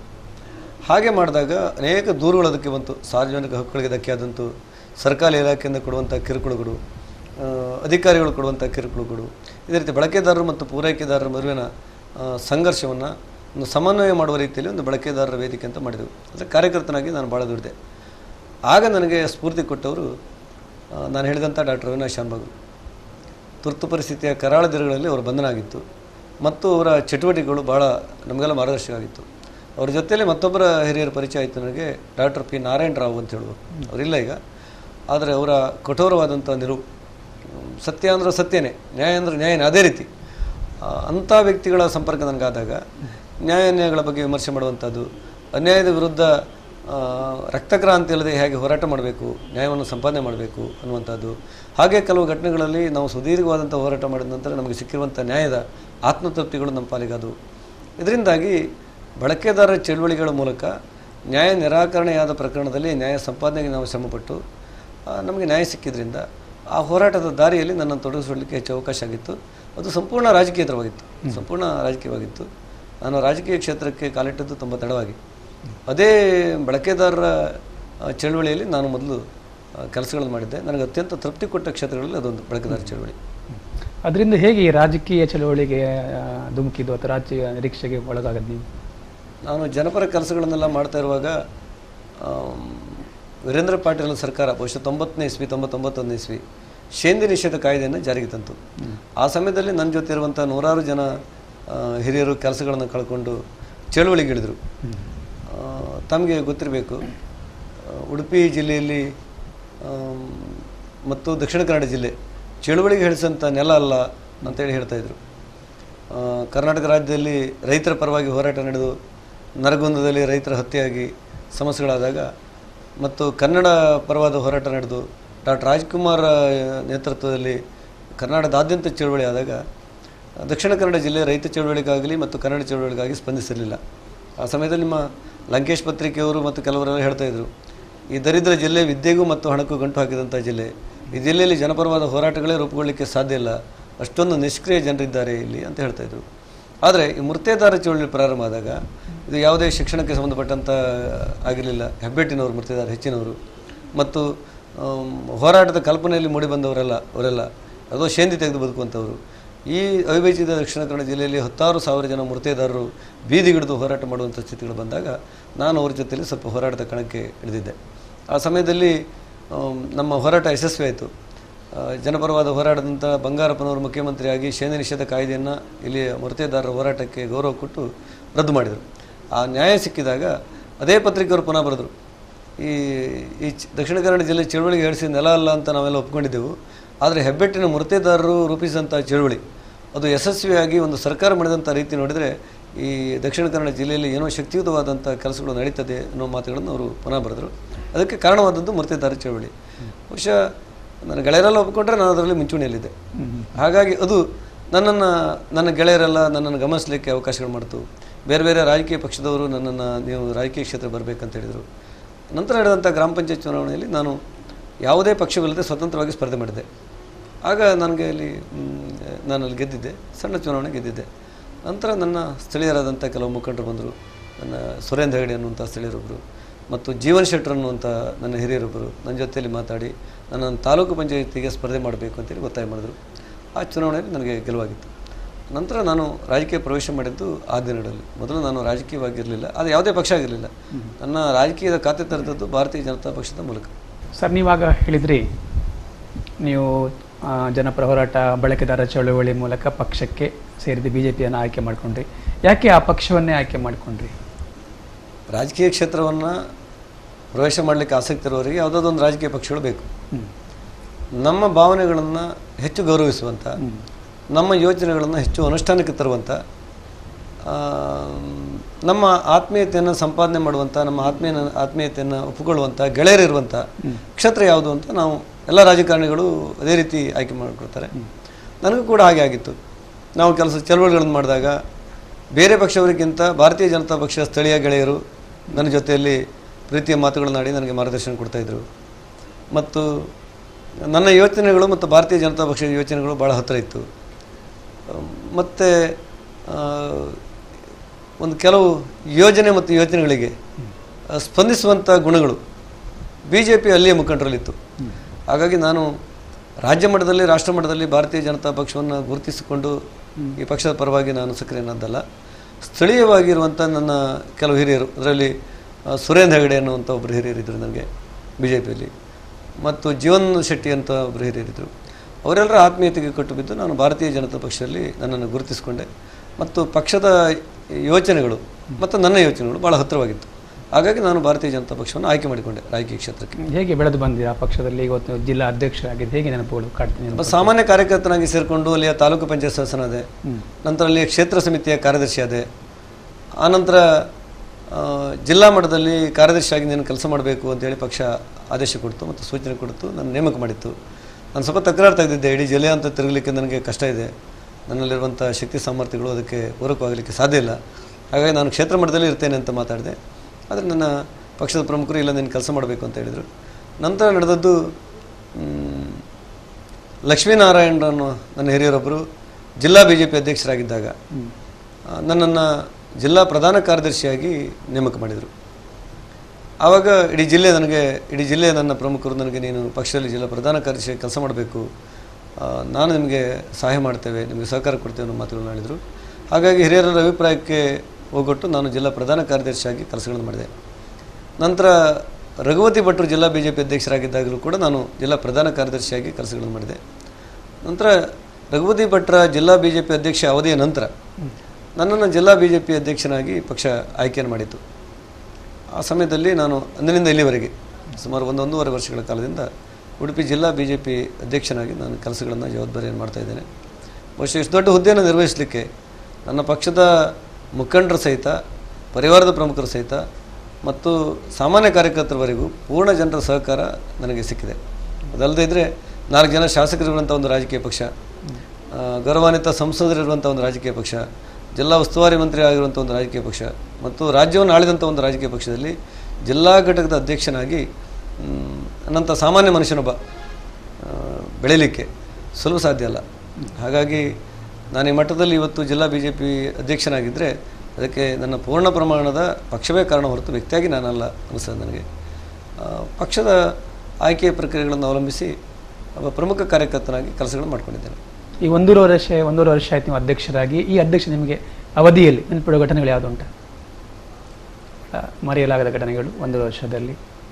ಹಾಗೆ ಮಾಡಿದಾಗ ಅನೇಕ ದೂರುಗಳು ಅದಕ್ಕೆ ಬಂತು ಸಾರ್ವಜನಿಕ ಹಕ್ಕುಗಳಿಗೆ ಧಕ್ಕೆ ಆದಂತು ಸರ್ಕಾರಿ ಇಲಾಖೆಯಿಂದ ಕೊಡುವಂಥ ಕಿರುಕುಳಗಳು ಆ, ಅಧಿಕಾರಿಗಳು ಕೊಡುವಂಥ ಕಿರುಕುಳಗಳು ಇದೇ ರೀತಿ ಬಳಕೆದಾರರು ಮತ್ತು ಪೂರೈಕೆದಾರರ ನಡುವಿನ ಸಂಘರ್ಷವನ್ನು ಒಂದು ಸಮನ್ವಯ ಮಾಡುವ ರೀತಿಯಲ್ಲಿ ಒಂದು ಬಳಕೆದಾರರ ವೇದಿಕೆ ಅಂತ ಮಾಡಿದೆವು ಅಂದರೆ ಕಾರ್ಯಕರ್ತನಾಗಿ ನಾನು ಭಾಳ ದುಡಿದೆ ಆಗ ನನಗೆ ಸ್ಫೂರ್ತಿ ಕೊಟ್ಟವರು ಆ, ನಾನು ಹೇಳಿದಂಥ ಡಾಕ್ಟರ್ ಅವಿನಾಶ್ ಶಾನ್ಭಾಗು ತುರ್ತು ಪರಿಸ್ಥಿತಿಯ ಕರಾಳ ದಿನಗಳಲ್ಲಿ ಅವರ ಬಂಧನ ಆಗಿತ್ತು ಮತ್ತು ಅವರ ಚಟುವಟಿಕೆಗಳು ಭಾಳ ನಮಗೆಲ್ಲ ಮಾರ್ಗದರ್ಶಕ ಆಗಿತ್ತು ಅವ್ರ ಜೊತೆಯಲ್ಲಿ ಮತ್ತೊಬ್ಬರ ಹಿರಿಯರ ಪರಿಚಯ ಆಯಿತು ನನಗೆ ಡಾಕ್ಟರ್ ಪಿ ನಾರಾಯಣ ರಾವ್ ಅಂತ ಹೇಳುವರು ಅವರಿಲ್ಲ ಈಗ ಆದರೆ ಅವರ ಕಠೋರವಾದಂಥ ನಿಲುವು ಹ್ಮ್, ಸತ್ಯ ಅಂದ್ರೆ ಸತ್ಯನೇ ನ್ಯಾಯ ಅಂದ್ರೆ ನ್ಯಾಯನೇ ಅದೇ ರೀತಿ ಆ, ಅಂಥ ವ್ಯಕ್ತಿಗಳ ಸಂಪರ್ಕ ನನಗಾದಾಗ ನ್ಯಾಯ ಅನ್ಯಾಯಗಳ ಬಗ್ಗೆ ವಿಮರ್ಶೆ ಮಾಡುವಂಥದ್ದು ಅನ್ಯಾಯದ ವಿರುದ್ಧ ಆ, ರಕ್ತಕ್ರಾಂತಿ ಇಲ್ಲದೆ ಹೇಗೆ ಹೋರಾಟ ಮಾಡಬೇಕು ನ್ಯಾಯವನ್ನು ಸಂಪಾದನೆ ಮಾಡಬೇಕು ಅನ್ನುವಂಥದ್ದು ಹಾಗೆ ಕೆಲವು ಘಟನೆಗಳಲ್ಲಿ ನಾವು ಸುದೀರ್ಘವಾದಂಥ ಹೋರಾಟ ಮಾಡಿದ ನಂತರ ನಮಗೆ ಸಿಕ್ಕಿರುವಂಥ ನ್ಯಾಯದ ಆತ್ಮತೃಪ್ತಿಗಳು ನಮ್ಮ ಪಾಲಿಗಾದವು ಇದರಿಂದಾಗಿ ಬಳಕೆದಾರರ ಚಳುವಳಿಗಳ ಮೂಲಕ ನ್ಯಾಯ ನಿರಾಕರಣೆಯಾದ ಪ್ರಕರಣದಲ್ಲಿ ನ್ಯಾಯ ಸಂಪಾದನೆಗೆ ನಾವು ಶ್ರಮಪಟ್ಟು ಆ, ನಮಗೆ ನ್ಯಾಯ ಸಿಕ್ಕಿದ್ರಿಂದ ಆ ಹೋರಾಟದ ದಾರಿಯಲ್ಲಿ ನನ್ನನ್ನು ತೊಡಗಿಸಿಕೊಳ್ಳಲಿಕ್ಕೆ ಹೆಚ್ಚು ಅವಕಾಶ ಆಗಿತ್ತು ಅದು ಸಂಪೂರ್ಣ ರಾಜಕೀಯೇತರವಾಗಿತ್ತು ಸಂಪೂರ್ಣ ರಾಜಕೀಯವಾಗಿತ್ತು ನಾನು ರಾಜಕೀಯ ಕ್ಷೇತ್ರಕ್ಕೆ ಕಾಲಿಟ್ಟದ್ದು ತುಂಬ ತಡವಾಗಿ ಅದೇ ಬಳಕೆದಾರರ ಆ, ಚಳುವಳಿಯಲ್ಲಿ ನಾನು ಮೊದಲು ಕೆಲಸಗಳನ್ನು ಮಾಡಿದ್ದೆ ನನಗೆ ಅತ್ಯಂತ ತೃಪ್ತಿ ಕೊಟ್ಟ ಕ್ಷೇತ್ರಗಳಲ್ಲಿ ಅದೊಂದು ಬಳಕೆದಾರ ಚಳುವಳಿ ಅದರಿಂದ ಹೇಗೆ ಈ ರಾಜಕೀಯ ಚಳವಳಿಗೆ ಆ, ಧುಮುಕಿದ್ದು ಅಥವಾ ರಾಜ್ಯ ನಿರೀಕ್ಷೆಗೆ ಒಳಗಾಗದ್ದು ನೀವು ನಾನು ಜನಪರ ಕೆಲಸಗಳನ್ನೆಲ್ಲ ಮಾಡ್ತಾ ಇರುವಾಗ ಆಮ್, ವೀರೇಂದ್ರ ಪಾಟೀಲ್ ಸರ್ಕಾರ ಬಹುಶಃ ತೊಂಬತ್ತನೇ ಇಸ್ವಿ ತೊಂಬತ್ತೊಂಬತ್ತೊಂದನೇ ಇಸ್ವಿ ಶೇಂದಿ ನಿಷೇಧ ಕಾಯ್ದೆಯನ್ನು ಜಾರಿಗೆ ತಂತು ಆ ಸಮಯದಲ್ಲಿ ನನ್ನ ಜೊತೆ ಇರುವಂಥ ನೂರಾರು ಜನ ಆ, ಹಿರಿಯರು ಕೆಲಸಗಳನ್ನು ಕಳ್ಕೊಂಡು ಚಳುವಳಿಗಿಳಿದರು ತಮಗೆ ಗೊತ್ತಿರಬೇಕು ಆ, ಉಡುಪಿ ಜಿಲ್ಲೆಯಲ್ಲಿ ಆಮ್, ಮತ್ತು ದಕ್ಷಿಣ ಕನ್ನಡ ಜಿಲ್ಲೆ ಚಳುವಳಿಗೆ ಹೇಳಿಸಂಥ ನೆಲ ಅಲ್ಲ ಅಂತೇಳಿ ಹೇಳ್ತಾಯಿದ್ರು ಆ, ಕರ್ನಾಟಕ ರಾಜ್ಯದಲ್ಲಿ ರೈತರ ಪರವಾಗಿ ಹೋರಾಟ ನಡೆದು ನರಗುಂದದಲ್ಲಿ ರೈತರ ಹತ್ಯೆಯಾಗಿ ಸಮಸ್ಯೆಗಳಾದಾಗ ಮತ್ತು ಕನ್ನಡ ಪರವಾದ ಹೋರಾಟ ನಡೆದು ಡಾಕ್ಟರ್ ರಾಜ್ಕುಮಾರ್ ಆ, ನೇತೃತ್ವದಲ್ಲಿ ಕರ್ನಾಟಕದಾದ್ಯಂತ ಚಳುವಳಿ ಆದಾಗ ದಕ್ಷಿಣ ಕನ್ನಡ ಜಿಲ್ಲೆ ರೈತ ಚಳುವಳಿಗಾಗಲಿ ಮತ್ತು ಕನ್ನಡ ಚಳುವಳಿಗಾಗಿ ಸ್ಪಂದಿಸಿರಲಿಲ್ಲ ಆ ಸಮಯದಲ್ಲಿ ನಿಮ್ಮ ಲಂಕೇಶ್ ಪತ್ರಿಕೆಯವರು ಮತ್ತು ಕೆಲವರೆಲ್ಲ ಹೇಳ್ತಾ ಇದ್ರು ಈ ದರಿದ್ರ ಜಿಲ್ಲೆ ವಿದ್ಯೆಗೂ ಮತ್ತು ಹಣಕ್ಕೂ ಗಂಟು ಹಾಕಿದಂಥ ಜಿಲ್ಲೆ ಈ ಜಿಲ್ಲೆಯಲ್ಲಿ ಜನಪರವಾದ ಹೋರಾಟಗಳೇ ರೂಪುಗೊಳ್ಳಲಿಕ್ಕೆ ಸಾಧ್ಯ ಇಲ್ಲ ಅಷ್ಟೊಂದು ನಿಷ್ಕ್ರಿಯ ಜನರಿದ್ದಾರೆ ಇಲ್ಲಿ ಅಂತ ಹೇಳ್ತಾ ಇದ್ರು ಆದರೆ ಈ ಮುರ್ತೇದಾರ ಚಳುವಳಿ ಪ್ರಾರಂಭ ಆದಾಗ ಇದು ಯಾವುದೇ ಶಿಕ್ಷಣಕ್ಕೆ ಸಂಬಂಧಪಟ್ಟಂಥ ಆಗಿರಲಿಲ್ಲ ಹೆಬ್ಬೆಟ್ಟಿನವರು ಮುರ್ತೇದಾರ ಹೆಚ್ಚಿನವರು ಮತ್ತು ಆಮ್, ಹೋರಾಟದ ಕಲ್ಪನೆಯಲ್ಲಿ ಮೂಡಿಬಂದವರೆಲ್ಲ ಅವರೆಲ್ಲ ಅದೋ ಶೇಂದಿ ತೆಗೆದು ಬದುಕುವಂಥವರು ಈ ಅವಿಭಜಿತ ದಕ್ಷಿಣ ಕನ್ನಡ ಜಿಲ್ಲೆಯಲ್ಲಿ ಹತ್ತಾರು ಸಾವಿರ ಜನ ಮುರ್ತೇದಾರರು ಬೀದಿಗಿಡಿದು ಹೋರಾಟ ಮಾಡುವಂಥ ಸ್ಥಿತಿಗಳು ಬಂದಾಗ ನಾನು ಅವ್ರ ಜೊತೆಯಲ್ಲಿ ಸ್ವಲ್ಪ ಹೋರಾಟದ ಕಣಕ್ಕೆ ಇಳಿದಿದ್ದೆ ಆ ಸಮಯದಲ್ಲಿ ಆಮ್, ನಮ್ಮ ಹೋರಾಟ ಯಶಸ್ವಿ ಆಯಿತು ಆ, ಜನಪರವಾದ ಹೋರಾಟದಂಥ ಬಂಗಾರಪ್ಪನವರು ಮುಖ್ಯಮಂತ್ರಿಯಾಗಿ ಶೇಂದಿ ನಿಷೇಧ ಕಾಯ್ದೆಯನ್ನು ಇಲ್ಲಿ ಮುರ್ತೇದಾರರ ಹೋರಾಟಕ್ಕೆ ಗೌರವ ಕೊಟ್ಟು ರದ್ದು ಮಾಡಿದರು ಆ ನ್ಯಾಯ ಸಿಕ್ಕಿದಾಗ ಅದೇ ಪತ್ರಿಕೆಯವರು ಪುನಃ ಬರೆದರು ಈ ಈ ಚ- ದಕ್ಷಿಣ ಕನ್ನಡ ಜಿಲ್ಲೆ ಚಳುವಳಿಗೆ ಹೇಳಿಸಿ ನೆಲ ಅಲ್ಲ ಅಂತ ನಾವೆಲ್ಲ ಒಪ್ಕೊಂಡಿದ್ದೆವು ಆದರೆ ಹೆಬ್ಬೆಟ್ಟಿನ ಮುರ್ತೇದಾರರು ರೂಪಿಸಿದಂಥ ಚಳುವಳಿ ಅದು ಯಶಸ್ವಿಯಾಗಿ ಒಂದು ಸರ್ಕಾರ ಮಾಡಿದಂಥ ರೀತಿ ನೋಡಿದರೆ ಈ ದಕ್ಷಿಣ ಕನ್ನಡ ಜಿಲ್ಲೆಯಲ್ಲಿ ಏನೋ ಶಕ್ತಿಯುತವಾದಂಥ ಕೆಲಸಗಳು ನಡೀತದೆ ಅನ್ನೋ ಮಾತುಗಳನ್ನು ಅವರು ಪುನಃ ಬರೆದರು ಅದಕ್ಕೆ ಕಾರಣವಾದದ್ದು ಮೂರ್ತಿದಾರ ಚಳವಳಿ ಬಹುಶಃ ನನ್ನ ಗೆಳೆಯರೆಲ್ಲ ಒಪ್ಪಿಕೊಂಡ್ರೆ ನಾನು ಅದರಲ್ಲಿ ಮುಂಚೂಣಿಯಲ್ಲಿದ್ದೆ ಹಾಗಾಗಿ ಅದು ನನ್ನನ್ನು ನನ್ನ ಗೆಳೆಯರೆಲ್ಲ ನನ್ನನ್ನು ಗಮನಿಸಲಿಕ್ಕೆ ಅವಕಾಶಗಳು ಮಾಡ್ತು ಬೇರೆ ಬೇರೆ ರಾಜಕೀಯ ಪಕ್ಷದವರು ನನ್ನನ್ನು ನೀವು ರಾಜಕೀಯ ಕ್ಷೇತ್ರ ಬರಬೇಕಂತ ಹೇಳಿದರು ನಂತರ ನಡೆದಂಥ ಗ್ರಾಮ ಪಂಚಾಯತ್ ಚುನಾವಣೆಯಲ್ಲಿ ನಾನು ಯಾವುದೇ ಪಕ್ಷವಿಲ್ಲದೆ ಸ್ವತಂತ್ರವಾಗಿ ಸ್ಪರ್ಧೆ ಮಾಡಿದೆ ಆಗ ನನಗೆ ಅಲ್ಲಿ ಮ್, ನಾನು ಅಲ್ಲಿ ಗೆದ್ದಿದ್ದೆ ಸಣ್ಣ ಚುನಾವಣೆ ಗೆದ್ದಿದ್ದೆ ನಂತರ ನನ್ನ ಸ್ಥಳೀಯರಾದಂಥ ಕೆಲವು ಮುಖಂಡರು ಬಂದರು ನನ್ನ ಸುರೇಂದ್ರ ಹೆಗಡೆ ಅನ್ನುವಂಥ ಸ್ಥಳೀಯರೊಬ್ಬರು ಮತ್ತು ಜೀವನ್ ಶೆಟ್ಟರ್ ಅನ್ನುವಂಥ ನನ್ನ ಹಿರಿಯರೊಬ್ಬರು ನನ್ನ ಜೊತೆಯಲ್ಲಿ ಮಾತಾಡಿ ನನ್ನ ತಾಲೂಕು ಪಂಚಾಯತಿಗೆ ಸ್ಪರ್ಧೆ ಮಾಡಬೇಕು ಅಂತೇಳಿ ಒತ್ತಾಯ ಮಾಡಿದರು ಆ ಚುನಾವಣೆಯಲ್ಲಿ ನನಗೆ ಗೆಲುವಾಗಿತ್ತು ನಂತರ ನಾನು ರಾಜಕೀಯ ಪ್ರವೇಶ ಮಾಡಿದ್ದು ಆ ದಿನಗಳಲ್ಲಿ ಮೊದಲು ನಾನು ರಾಜಕೀಯವಾಗಿರಲಿಲ್ಲ ಅದು ಯಾವುದೇ ಪಕ್ಷ ಆಗಿರಲಿಲ್ಲ ನನ್ನ ರಾಜಕೀಯದ ಖಾತೆ ತೆರೆದದ್ದು ಭಾರತೀಯ ಜನತಾ ಪಕ್ಷದ ಮೂಲಕ ಸರ್ ನೀವಾಗ ಹೇಳಿದ್ರಿ ನೀವು ಆ, ಜನಪರ ಹೋರಾಟ ಬಳಕೆದಾರ ಚಳವಳಿ ಮೂಲಕ ಪಕ್ಷಕ್ಕೆ ಸೇರಿದ ಬಿ ಜೆ ಪಿಯನ್ನು ಆಯ್ಕೆ ಮಾಡಿಕೊಂಡ್ರಿ ಯಾಕೆ ಆ ಪಕ್ಷವನ್ನೇ ಆಯ್ಕೆ ಮಾಡಿಕೊಂಡ್ರಿ ರಾಜಕೀಯ ಕ್ಷೇತ್ರವನ್ನು ಪ್ರವೇಶ ಮಾಡಲಿಕ್ಕೆ ಆಸಕ್ತಿ ಇರೋರಿಗೆ ಯಾವುದಾದ್ರು ಒಂದು ರಾಜಕೀಯ ಪಕ್ಷಗಳು ಬೇಕು ನಮ್ಮ ಭಾವನೆಗಳನ್ನು ಹೆಚ್ಚು ಗೌರವಿಸುವಂಥ ನಮ್ಮ ಯೋಚನೆಗಳನ್ನು ಹೆಚ್ಚು ಅನುಷ್ಠಾನಕ್ಕೆ ತರುವಂಥ ಆ, ನಮ್ಮ ಆತ್ಮೀಯತೆಯನ್ನು ಸಂಪಾದನೆ ಮಾಡುವಂಥ ನಮ್ಮ ಆತ್ಮೀಯ ಆತ್ಮೀಯತೆಯನ್ನು ಒಪ್ಪಿಕೊಳ್ಳುವಂಥ ಗೆಳೆಯರಿರುವಂಥ ಕ್ಷೇತ್ರ ಯಾವುದು ಅಂತ ನಾವು ಎಲ್ಲ ರಾಜಕಾರಣಿಗಳು ಅದೇ ರೀತಿ ಆಯ್ಕೆ ಮಾಡಿಕೊಳ್ತಾರೆ ನನಗೂ ಕೂಡ ಹಾಗೆ ಆಗಿತ್ತು ನಾವು ಕೆಲಸ ಚಳವಳಿಗಳನ್ನು ಮಾಡಿದಾಗ ಬೇರೆ ಪಕ್ಷವರಿಗಿಂತ ಭಾರತೀಯ ಜನತಾ ಪಕ್ಷ ಸ್ಥಳೀಯ ಗೆಳೆಯರು ನನ್ನ ಜೊತೆಯಲ್ಲಿ ಪ್ರೀತಿಯ ಮಾತುಗಳನ್ನಾಡಿ ನನಗೆ ಮಾರ್ಗದರ್ಶನ ಕೊಡ್ತಾಯಿದ್ರು ಮತ್ತು ನನ್ನ ಯೋಚನೆಗಳು ಮತ್ತು ಭಾರತೀಯ ಜನತಾ ಪಕ್ಷದ ಯೋಚನೆಗಳು ಭಾಳ ಹತ್ತಿರ ಇತ್ತು ಮತ್ತು ಒಂದು ಕೆಲವು ಯೋಜನೆ ಮತ್ತು ಯೋಚನೆಗಳಿಗೆ ಆ, ಸ್ಪಂದಿಸುವಂಥ ಗುಣಗಳು ಬಿ ಜೆ ಪಿ ಅಲ್ಲಿಯ ಮುಖಂಡರಲ್ಲಿತ್ತು ಹಾಗಾಗಿ ನಾನು ರಾಜ್ಯ ಮಟ್ಟದಲ್ಲಿ ರಾಷ್ಟ್ರ ಮಟ್ಟದಲ್ಲಿ ಭಾರತೀಯ ಜನತಾ ಪಕ್ಷವನ್ನು ಗುರುತಿಸಿಕೊಂಡು ಈ ಪಕ್ಷದ ಪರವಾಗಿ ನಾನು ಸಕ್ರಿಯನಾದ್ದಲ್ಲ ಸ್ಥಳೀಯವಾಗಿರುವಂಥ ನನ್ನ ಕೆಲವು ಹಿರಿಯರು ಅದರಲ್ಲಿ ಆ, ಸುರೇಂದ್ರ ಹೆಗಡೆ ಅನ್ನುವಂಥ ಒಬ್ಬರು ಹಿರಿಯರಿದ್ದರು ನನಗೆ ಬಿ ಜೆ ಪಿಯಲ್ಲಿ ಮತ್ತು ಜೀವನ್ ಶೆಟ್ಟಿ ಅಂತ ಒಬ್ಬರು ಹಿರಿಯರಿದ್ದರು ಅವರೆಲ್ಲರ ಆತ್ಮೀಯತೆಗೆ ಕಟ್ಟು ಬಿದ್ದು ನಾನು ಭಾರತೀಯ ಜನತಾ ಪಕ್ಷದಲ್ಲಿ ನನ್ನನ್ನು ಗುರುತಿಸಿಕೊಂಡೆ ಮತ್ತು ಪಕ್ಷದ ಯೋಚನೆಗಳು ಮತ್ತು ನನ್ನ ಯೋಚನೆಗಳು ಭಾಳ ಹತ್ತಿರವಾಗಿತ್ತು ಹಾಗಾಗಿ ನಾನು ಭಾರತೀಯ ಜನತಾ ಪಕ್ಷವನ್ನು ಆಯ್ಕೆ ಮಾಡಿಕೊಂಡೆ ರಾಜಕೀಯ ಕ್ಷೇತ್ರಕ್ಕೆ ಹೇಗೆ ಬೆಳೆದು ಬಂದಿದೆ ಆ ಪಕ್ಷದಲ್ಲಿ ಇವತ್ತು ಜಿಲ್ಲಾ ಅಧ್ಯಕ್ಷರಾಗಿದ್ದು ಹೇಗೆ ನೆನಪುಗಳು ಕಾಡ್ತೀನಿ ಒಬ್ಬ ಸಾಮಾನ್ಯ ಕಾರ್ಯಕರ್ತನಾಗಿ ಸೇರಿಕೊಂಡು ಅಲ್ಲಿಯ ತಾಲೂಕು ಪಂಚಾಯತ್ ಸದಸ್ಯನಾದೆ ನಂತರ ಅಲ್ಲಿಯ ಕ್ಷೇತ್ರ ಸಮಿತಿಯ ಕಾರ್ಯದರ್ಶಿ ಆದೆ ಆನಂತರ ಆ, ಜಿಲ್ಲಾ ಮಟ್ಟದಲ್ಲಿ ಕಾರ್ಯದರ್ಶಿಯಾಗಿ ನೀನು ಕೆಲಸ ಮಾಡಬೇಕು ಅಂತೇಳಿ ಪಕ್ಷ ಆದೇಶ ಕೊಡ್ತು ಮತ್ತು ಸೂಚನೆ ಕೊಡ್ತು ನನ್ನ ನೇಮಕ ಮಾಡಿತ್ತು ನಾನು ಸ್ವಲ್ಪ ತಕರಾರು ತೆಗೆದಿದ್ದೆ ಇಡೀ ಜಿಲ್ಲೆ ಅಂತ ತಿರುಗಲಿಕ್ಕೆ ನನಗೆ ಕಷ್ಟ ಇದೆ ನನ್ನಲ್ಲಿರುವಂಥ ಶಕ್ತಿ ಸಾಮರ್ಥ್ಯಗಳು ಅದಕ್ಕೆ ಪೂರಕವಾಗಲಿಕ್ಕೆ ಸಾಧ್ಯ ಇಲ್ಲ ಹಾಗಾಗಿ ನಾನು ಕ್ಷೇತ್ರ ಮಟ್ಟದಲ್ಲಿ ಇರ್ತೇನೆ ಅಂತ ಮಾತಾಡಿದೆ ಆದರೆ ನನ್ನ ಪಕ್ಷದ ಪ್ರಮುಖರು ಇಲ್ಲ ನೀನು ಕೆಲಸ ಮಾಡಬೇಕು ಅಂತ ಹೇಳಿದರು ನಂತರ ನಡೆದದ್ದು ಮ್, ಲಕ್ಷ್ಮೀನಾರಾಯಣ ಅನ್ನೋ ನನ್ನ ಹಿರಿಯರೊಬ್ಬರು ಜಿಲ್ಲಾ ಬಿ ಜೆ ಪಿ ಅಧ್ಯಕ್ಷರಾಗಿದ್ದಾಗ ನನ್ನನ್ನು ಜಿಲ್ಲಾ ಪ್ರಧಾನ ಕಾರ್ಯದರ್ಶಿಯಾಗಿ ನೇಮಕ ಮಾಡಿದರು ಆವಾಗ ಇಡೀ ಜಿಲ್ಲೆ ನನಗೆ ಇಡೀ ಜಿಲ್ಲೆಯ ನನ್ನ ಪ್ರಮುಖರು ನನಗೆ ನೀನು ಪಕ್ಷದಲ್ಲಿ ಜಿಲ್ಲಾ ಪ್ರಧಾನ ಕಾರ್ಯದರ್ಶಿಯಾಗಿ ಕೆಲಸ ಮಾಡಬೇಕು ಆ, ನಾನು ನಿಮಗೆ ಸಹಾಯ ಮಾಡ್ತೇವೆ ನಿಮಗೆ ಸಹಕಾರ ಕೊಡ್ತೇವೆ ಅನ್ನೋ ಮಾತುಗಳನ್ನು ಹೇಳಿದರು ಹಾಗಾಗಿ ಹಿರಿಯರ ಅಭಿಪ್ರಾಯಕ್ಕೆ ಹೋಗೊಟ್ಟು ನಾನು ಜಿಲ್ಲಾ ಪ್ರಧಾನ ಕಾರ್ಯದರ್ಶಿಯಾಗಿ ಕೆಲಸಗಳನ್ನು ಮಾಡಿದೆ ನಂತರ ರಘುವತಿ ಭಟ್ರು ಜಿಲ್ಲಾ ಬಿ ಜೆ ಪಿ ಅಧ್ಯಕ್ಷರಾಗಿದ್ದಾಗಲೂ ಕೂಡ ನಾನು ಜಿಲ್ಲಾ ಪ್ರಧಾನ ಕಾರ್ಯದರ್ಶಿಯಾಗಿ ಕೆಲಸಗಳನ್ನು ಮಾಡಿದೆ ನಂತರ ರಘುಪತಿ ಭಟ್ರ ಜಿಲ್ಲಾ ಬಿ ಜೆ ಪಿ ಅಧ್ಯಕ್ಷ ಅವಧಿಯ ನಂತರ ನನ್ನನ್ನು ಜಿಲ್ಲಾ ಬಿ ಜೆ ಪಿ ಅಧ್ಯಕ್ಷನಾಗಿ ಪಕ್ಷ ಆಯ್ಕೆಯನ್ನು ಮಾಡಿತ್ತು ಆ ಸಮಯದಲ್ಲಿ ನಾನು ಅಂದಿನಿಂದ ಇಲ್ಲಿವರೆಗೆ ಸುಮಾರು ಒಂದು ಒಂದೂವರೆ ವರ್ಷಗಳ ಕಾಲದಿಂದ ಉಡುಪಿ ಜಿಲ್ಲಾ ಬಿ ಜೆ ಪಿ ಅಧ್ಯಕ್ಷನಾಗಿ ನಾನು ಕೆಲಸಗಳನ್ನು ಜವಾಬ್ದಾರಿಯನ್ನು ಮಾಡ್ತಾ ಇದ್ದೇನೆ ಬಹುಶಃ ಇಷ್ಟು ದೊಡ್ಡ ಹುದ್ದೆಯನ್ನು ನಿರ್ವಹಿಸಲಿಕ್ಕೆ ನನ್ನ ಪಕ್ಷದ ಮುಖಂಡರ ಸಹಿತ ಪರಿವಾರದ ಪ್ರಮುಖರ ಸಹಿತ ಮತ್ತು ಸಾಮಾನ್ಯ ಕಾರ್ಯಕರ್ತರವರೆಗೂ ಪೂರ್ಣ ಜನರ ಸಹಕಾರ ನನಗೆ ಸಿಕ್ಕಿದೆ ಅದಲ್ಲದೆ ಇದ್ದರೆ ನಾಲ್ಕು ಜನ ಶಾಸಕರಿರುವಂಥ ಒಂದು ರಾಜಕೀಯ ಪಕ್ಷ ಆ, ಗೌರವಾನ್ವಿತ ಸಂಸದರಿರುವಂಥ ಒಂದು ರಾಜಕೀಯ ಪಕ್ಷ ಜಿಲ್ಲಾ ಉಸ್ತುವಾರಿ ಮಂತ್ರಿ ಆಗಿರುವಂಥ ಒಂದು ರಾಜಕೀಯ ಪಕ್ಷ ಮತ್ತು ರಾಜ್ಯವನ್ನು ಆಳಿದಂಥ ಒಂದು ರಾಜಕೀಯ ಪಕ್ಷದಲ್ಲಿ ಜಿಲ್ಲಾ ಘಟಕದ ಅಧ್ಯಕ್ಷನಾಗಿ ಮ್, ನನ್ನಂಥ ಸಾಮಾನ್ಯ ಮನುಷ್ಯನೊಬ್ಬ ಆ, ಬೆಳೀಲಿಕ್ಕೆ ಸುಲಭ ಸಾಧ್ಯ ಅಲ್ಲ ಹಾಗಾಗಿ ನಾನು ಈ ಮಟ್ಟದಲ್ಲಿ ಇವತ್ತು ಜಿಲ್ಲಾ ಬಿ ಜೆ ಪಿ ಅಧ್ಯಕ್ಷನಾಗಿದ್ದರೆ ಅದಕ್ಕೆ ನನ್ನ ಪೂರ್ಣ ಪ್ರಮಾಣದ ಪಕ್ಷವೇ ಕಾರಣ ಹೊರತು ವ್ಯಕ್ತಿಯಾಗಿ ನಾನಲ್ಲ ಅನಿಸ್ತದೆ ನನಗೆ ಆ, ಪಕ್ಷದ ಆಯ್ಕೆಯ ಪ್ರಕ್ರಿಯೆಗಳನ್ನು ಅವಲಂಬಿಸಿ ಒಬ್ಬ ಪ್ರಮುಖ ಕಾರ್ಯಕರ್ತನಾಗಿ ಕೆಲಸಗಳನ್ನು ಮಾಡ್ಕೊಂಡಿದ್ದೇನೆ ಈ ಒಂದೂವರೆ ವರ್ಷ ಒಂದೂವರೆ ವರ್ಷ ಆಯ್ತು ನೀವು ಅಧ್ಯಕ್ಷರಾಗಿ ಈ ಅಧ್ಯಕ್ಷ ನಿಮಗೆ ಅವಧಿಯಲ್ಲಿ ನೆನಪಿಡುವ ಘಟನೆಗಳು ಯಾವುದು ಉಂಟು ಮರೆಯಲಾಗದ ಘಟನೆಗಳು ಒಂದು ವರ್ಷದಲ್ಲಿ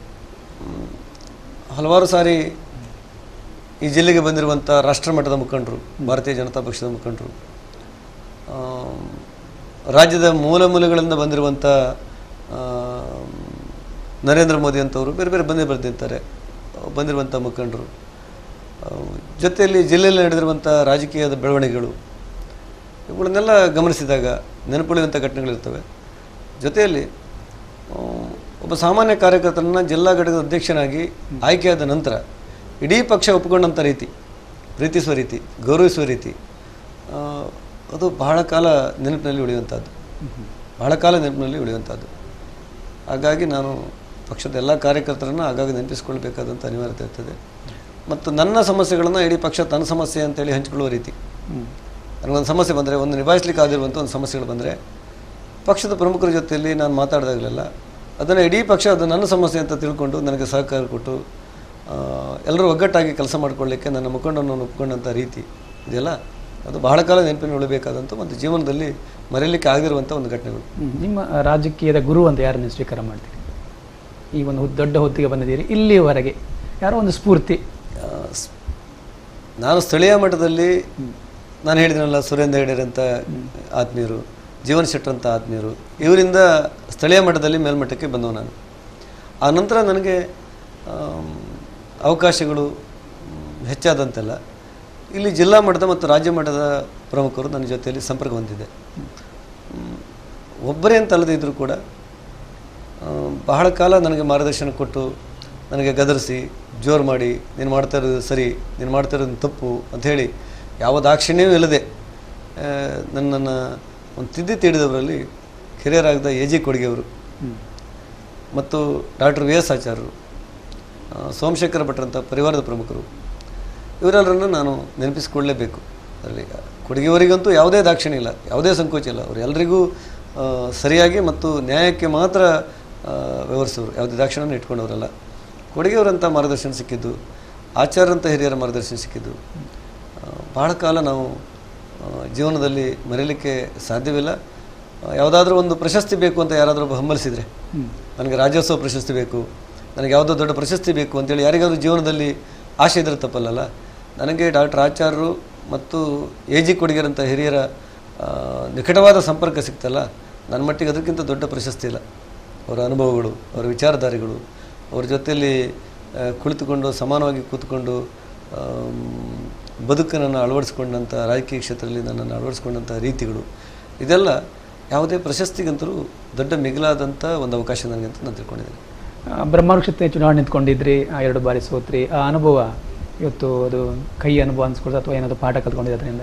ಹಲವಾರು ಸಾರಿ ಈ ಜಿಲ್ಲೆಗೆ ಬಂದಿರುವಂಥ ರಾಷ್ಟ್ರಮಟ್ಟದ ಮುಖಂಡರು ಭಾರತೀಯ ಜನತಾ ಪಕ್ಷದ ಮುಖಂಡರು ಆ, ರಾಜ್ಯದ ಮೂಲ ಮೂಲೆಗಳಿಂದ ಬಂದಿರುವಂಥ ಆ, ನರೇಂದ್ರ ಮೋದಿ ಅಂತವರು ಬೇರೆ ಬೇರೆ ಬಂದೇ ಬರ್ತಿರ್ತಾರೆ ಬಂದಿರುವಂಥ ಮುಖಂಡರು ಆ, ಜೊತೆಯಲ್ಲಿ ಜಿಲ್ಲೆಯಲ್ಲಿ ನಡೆದಿರುವಂಥ ರಾಜಕೀಯದ ಬೆಳವಣಿಗೆಗಳು ಇವುಗಳನ್ನೆಲ್ಲ ಗಮನಿಸಿದಾಗ ನೆನಪುಳಿಯುವಂಥ ಘಟನೆಗಳಿರ್ತವೆ ಜೊತೆಯಲ್ಲಿ ಆ, ಒಬ್ಬ ಸಾಮಾನ್ಯ ಕಾರ್ಯಕರ್ತರನ್ನ ಜಿಲ್ಲಾ ಘಟಕದ ಅಧ್ಯಕ್ಷನಾಗಿ ಆಯ್ಕೆಯಾದ ನಂತರ ಇಡೀ ಪಕ್ಷ ಒಪ್ಪಿಕೊಂಡಂಥ ರೀತಿ ಪ್ರೀತಿಸುವ ರೀತಿ ಗೌರವಿಸುವ ರೀತಿ ಆ, ಅದು ಬಹಳ ಕಾಲ ನೆನಪಿನಲ್ಲಿ ಉಳಿಯುವಂಥದ್ದು ಬಹಳ ಕಾಲ ನೆನಪಿನಲ್ಲಿ ಉಳಿಯುವಂಥದ್ದು ಹಾಗಾಗಿ ನಾನು ಪಕ್ಷದ ಎಲ್ಲ ಕಾರ್ಯಕರ್ತರನ್ನು ಆಗಾಗ ನೆನಪಿಸ್ಕೊಳ್ಬೇಕಾದಂಥ ಅನಿವಾರ್ಯತೆ ಇರ್ತದೆ ಮತ್ತು ನನ್ನ ಸಮಸ್ಯೆಗಳನ್ನು ಇಡೀ ಪಕ್ಷ ತನ್ನ ಸಮಸ್ಯೆ ಅಂತೇಳಿ ಹಂಚಿಕೊಳ್ಳುವ ರೀತಿ ನನಗೊಂದು ಸಮಸ್ಯೆ ಬಂದರೆ ಒಂದು ನಿಭಾಯಿಸ್ಲಿಕ್ಕೆ ಆಗಿರುವಂಥ ಒಂದು ಸಮಸ್ಯೆಗಳು ಬಂದರೆ ಪಕ್ಷದ ಪ್ರಮುಖರ ಜೊತೆಯಲ್ಲಿ ನಾನು ಮಾತಾಡಿದಾಗಲೆಲ್ಲ ಅದನ್ನು ಇಡೀ ಪಕ್ಷ ಅದು ನನ್ನ ಸಮಸ್ಯೆ ಅಂತ ತಿಳ್ಕೊಂಡು ನನಗೆ ಸಹಕಾರ ಕೊಟ್ಟು ಆ, ಎಲ್ಲರೂ ಒಗ್ಗಟ್ಟಾಗಿ ಕೆಲಸ ಮಾಡಿಕೊಳ್ಳಿಕ್ಕೆ ನನ್ನ ಮುಖಂಡನ್ನು ಒಪ್ಕೊಂಡಂಥ ರೀತಿ ಇದೆಲ್ಲ ಅದು ಬಹಳ ಕಾಲ ನೆನಪಿನ ಉಳಿಬೇಕಾದಂಥ ಒಂದು ಜೀವನದಲ್ಲಿ ಮರೆಯಲಿಕ್ಕೆ ಆಗಿರುವಂಥ ಒಂದು ಘಟನೆಗಳು ಹ್ಮ್. ನಿಮ್ಮ ರಾಜಕೀಯದ ಗುರು ಅಂತ ಯಾರನ್ನು ಸ್ವೀಕಾರ ಮಾಡ್ತೀರಿ ಈ ಒಂದು ಹುದ್ದ- ದೊಡ್ಡ ಹೊತ್ತಿಗೆ ಬಂದಿದ್ದೀರಿ ಇಲ್ಲಿಯವರೆಗೆ ಯಾರೋ ಒಂದು ಸ್ಫೂರ್ತಿ ಆ, ಸ್- ನಾನು ಸ್ಥಳೀಯ ಮಟ್ಟದಲ್ಲಿ ನಾನು ಹೇಳಿದ್ನಲ್ಲ ಸುರೇಂದ್ರ ಹೆಗಡೆ ಅಂತ ಆತ್ಮೀಯರು ಜೀವನ್ ಶೆಟ್ಟರ್ ಅಂತ ಆತ್ಮೀಯರು ಇವರಿಂದ ಸ್ಥಳೀಯ ಮಟ್ಟದಲ್ಲಿ ಮೇಲ್ಮಟ್ಟಕ್ಕೆ ಬಂದವು ನಾನು ಆ ನಂತರ ನನಗೆ ಆಮ್, ಅವಕಾಶಗಳು ಮ್, ಹೆಚ್ಚಾದಂತೆಲ್ಲ ಇಲ್ಲಿ ಜಿಲ್ಲಾ ಮಟ್ಟದ ಮತ್ತು ರಾಜ್ಯ ಮಟ್ಟದ ಪ್ರಮುಖರು ನನ್ನ ಜೊತೆಯಲ್ಲಿ ಸಂಪರ್ಕ ಹೊಂದಿದೆ ಮ್, ಒಬ್ಬರೇ ಅಂತ ಅಲ್ಲದೇ ಇದ್ದರೂ ಕೂಡ ಆ, ಬಹಳ ಕಾಲ ನನಗೆ ಮಾರ್ಗದರ್ಶನ ಕೊಟ್ಟು ನನಗೆ ಗದರಿಸಿ ಜೋರು ಮಾಡಿ ನೀನು ಮಾಡ್ತಾ ಇರೋದು ಸರಿ ನೀನು ಮಾಡ್ತಾ ಇರೋದು ತಪ್ಪು ಅಂಥೇಳಿ ಯಾವ ದಾಕ್ಷಿಣ್ಯವೂ ಇಲ್ಲದೆ ಆ, ನನ್ನನ್ನು ಒಂದು ತಿದ್ದಿ ತೀಡಿದವರಲ್ಲಿ ಹಿರಿಯರಾಗದ ಎ ಜಿ ಕೊಡುಗೆಯವರು ಮತ್ತು ಡಾಕ್ಟರ್ ವಿ ಎಸ್ ಆಚಾರ್ಯರು ಆ, ಸೋಮಶೇಖರ ಭಟ್ರಂಥ ಪರಿವಾರದ ಪ್ರಮುಖರು ಇವರೆಲ್ಲರನ್ನು ನಾನು ನೆನಪಿಸಿಕೊಳ್ಳಲೇಬೇಕು ಅದರಲ್ಲಿ ಕೊಡುಗೆಯವರಿಗಂತೂ ಯಾವುದೇ ದಾಕ್ಷಿಣ್ಯ ಇಲ್ಲ ಯಾವುದೇ ಸಂಕೋಚ ಇಲ್ಲ ಅವರು ಎಲ್ಲರಿಗೂ ಆ, ಸರಿಯಾಗಿ ಮತ್ತು ನ್ಯಾಯಕ್ಕೆ ಮಾತ್ರ ಆ, ವ್ಯವಹರಿಸೋರು ಯಾವುದೇ ದಾಕ್ಷಿಣ್ಯವನ್ನು ಇಟ್ಕೊಂಡವರಲ್ಲ ಕೊಡುಗೆಯವರಂಥ ಮಾರ್ಗದರ್ಶನ ಸಿಕ್ಕಿದ್ದು ಆಚಾರ್ಯರಂಥ ಹಿರಿಯರ ಮಾರ್ಗದರ್ಶನ ಸಿಕ್ಕಿದ್ದು ಆ, ಬಹಳ ಕಾಲ ನಾವು ಆ, ಜೀವನದಲ್ಲಿ ಮರೆಯಲಿಕ್ಕೆ ಸಾಧ್ಯವಿಲ್ಲ ಯಾವುದಾದ್ರೂ ಒಂದು ಪ್ರಶಸ್ತಿ ಬೇಕು ಅಂತ ಯಾರಾದರೂ ಒಬ್ಬ ಹಂಬಲಿಸಿದರೆ ನನಗೆ ರಾಜ್ಯೋತ್ಸವ ಪ್ರಶಸ್ತಿ ಬೇಕು ನನಗೆ ಯಾವುದೋ ದೊಡ್ಡ ಪ್ರಶಸ್ತಿ ಬೇಕು ಅಂತೇಳಿ ಯಾರಿಗಾದ್ರೂ ಜೀವನದಲ್ಲಿ ಆಸೆ ಇದ್ರೆ ತಪ್ಪಲ್ಲಲ್ಲ ನನಗೆ ಡಾಕ್ಟರ್ ಆಚಾರ್ಯರು ಮತ್ತು ಎ ಜಿ ಕೊಡಿಗೆರಂಥ ಹಿರಿಯರ ಆ, ನಿಕಟವಾದ ಸಂಪರ್ಕ ಸಿಕ್ತಲ್ಲ ನನ್ನ ಮಟ್ಟಿಗೆ ಅದಕ್ಕಿಂತ ದೊಡ್ಡ ಪ್ರಶಸ್ತಿ ಇಲ್ಲ ಅವರ ಅನುಭವಗಳು ಅವರ ವಿಚಾರಧಾರೆಗಳು ಅವ್ರ ಜೊತೆಯಲ್ಲಿ ಆ, ಕುಳಿತುಕೊಂಡು ಸಮಾನವಾಗಿ ಕೂತ್ಕೊಂಡು ಆಮ್, ಬದುಕನ್ನು ಅಳವಡಿಸ್ಕೊಂಡಂಥ ರಾಜಕೀಯ ಕ್ಷೇತ್ರದಲ್ಲಿ ನನ್ನನ್ನು ಅಳವಡಿಸ್ಕೊಂಡಂಥ ರೀತಿಗಳು ಇದೆಲ್ಲ ಯಾವುದೇ ಪ್ರಶಸ್ತಿಗಂತಲೂ ದೊಡ್ಡ ಮಿಗಿಲಾದಂಥ ಒಂದು ಅವಕಾಶ ನನಗೆ ಅಂತ ನಾನು ತಿಳ್ಕೊಂಡಿದ್ದೇನೆ ಆ, ಬ್ರಹ್ಮವೃಕ್ಷತೆ ಚುನಾವಣೆ ನಿಂತ್ಕೊಂಡಿದ್ರಿ ಆ ಎರಡು ಬಾರಿ ಸೋತ್ರಿ ಆ ಅನುಭವ ಇವತ್ತು ಅದು ಕೈ ಅನುಭವ ಅನ್ಸ್ಕೊಳ್ತಾ ಅಥವಾ ಏನಾದರೂ ಪಾಠ ಕಲ್ತ್ಕೊಂಡಿದೆ ಅದರಿಂದ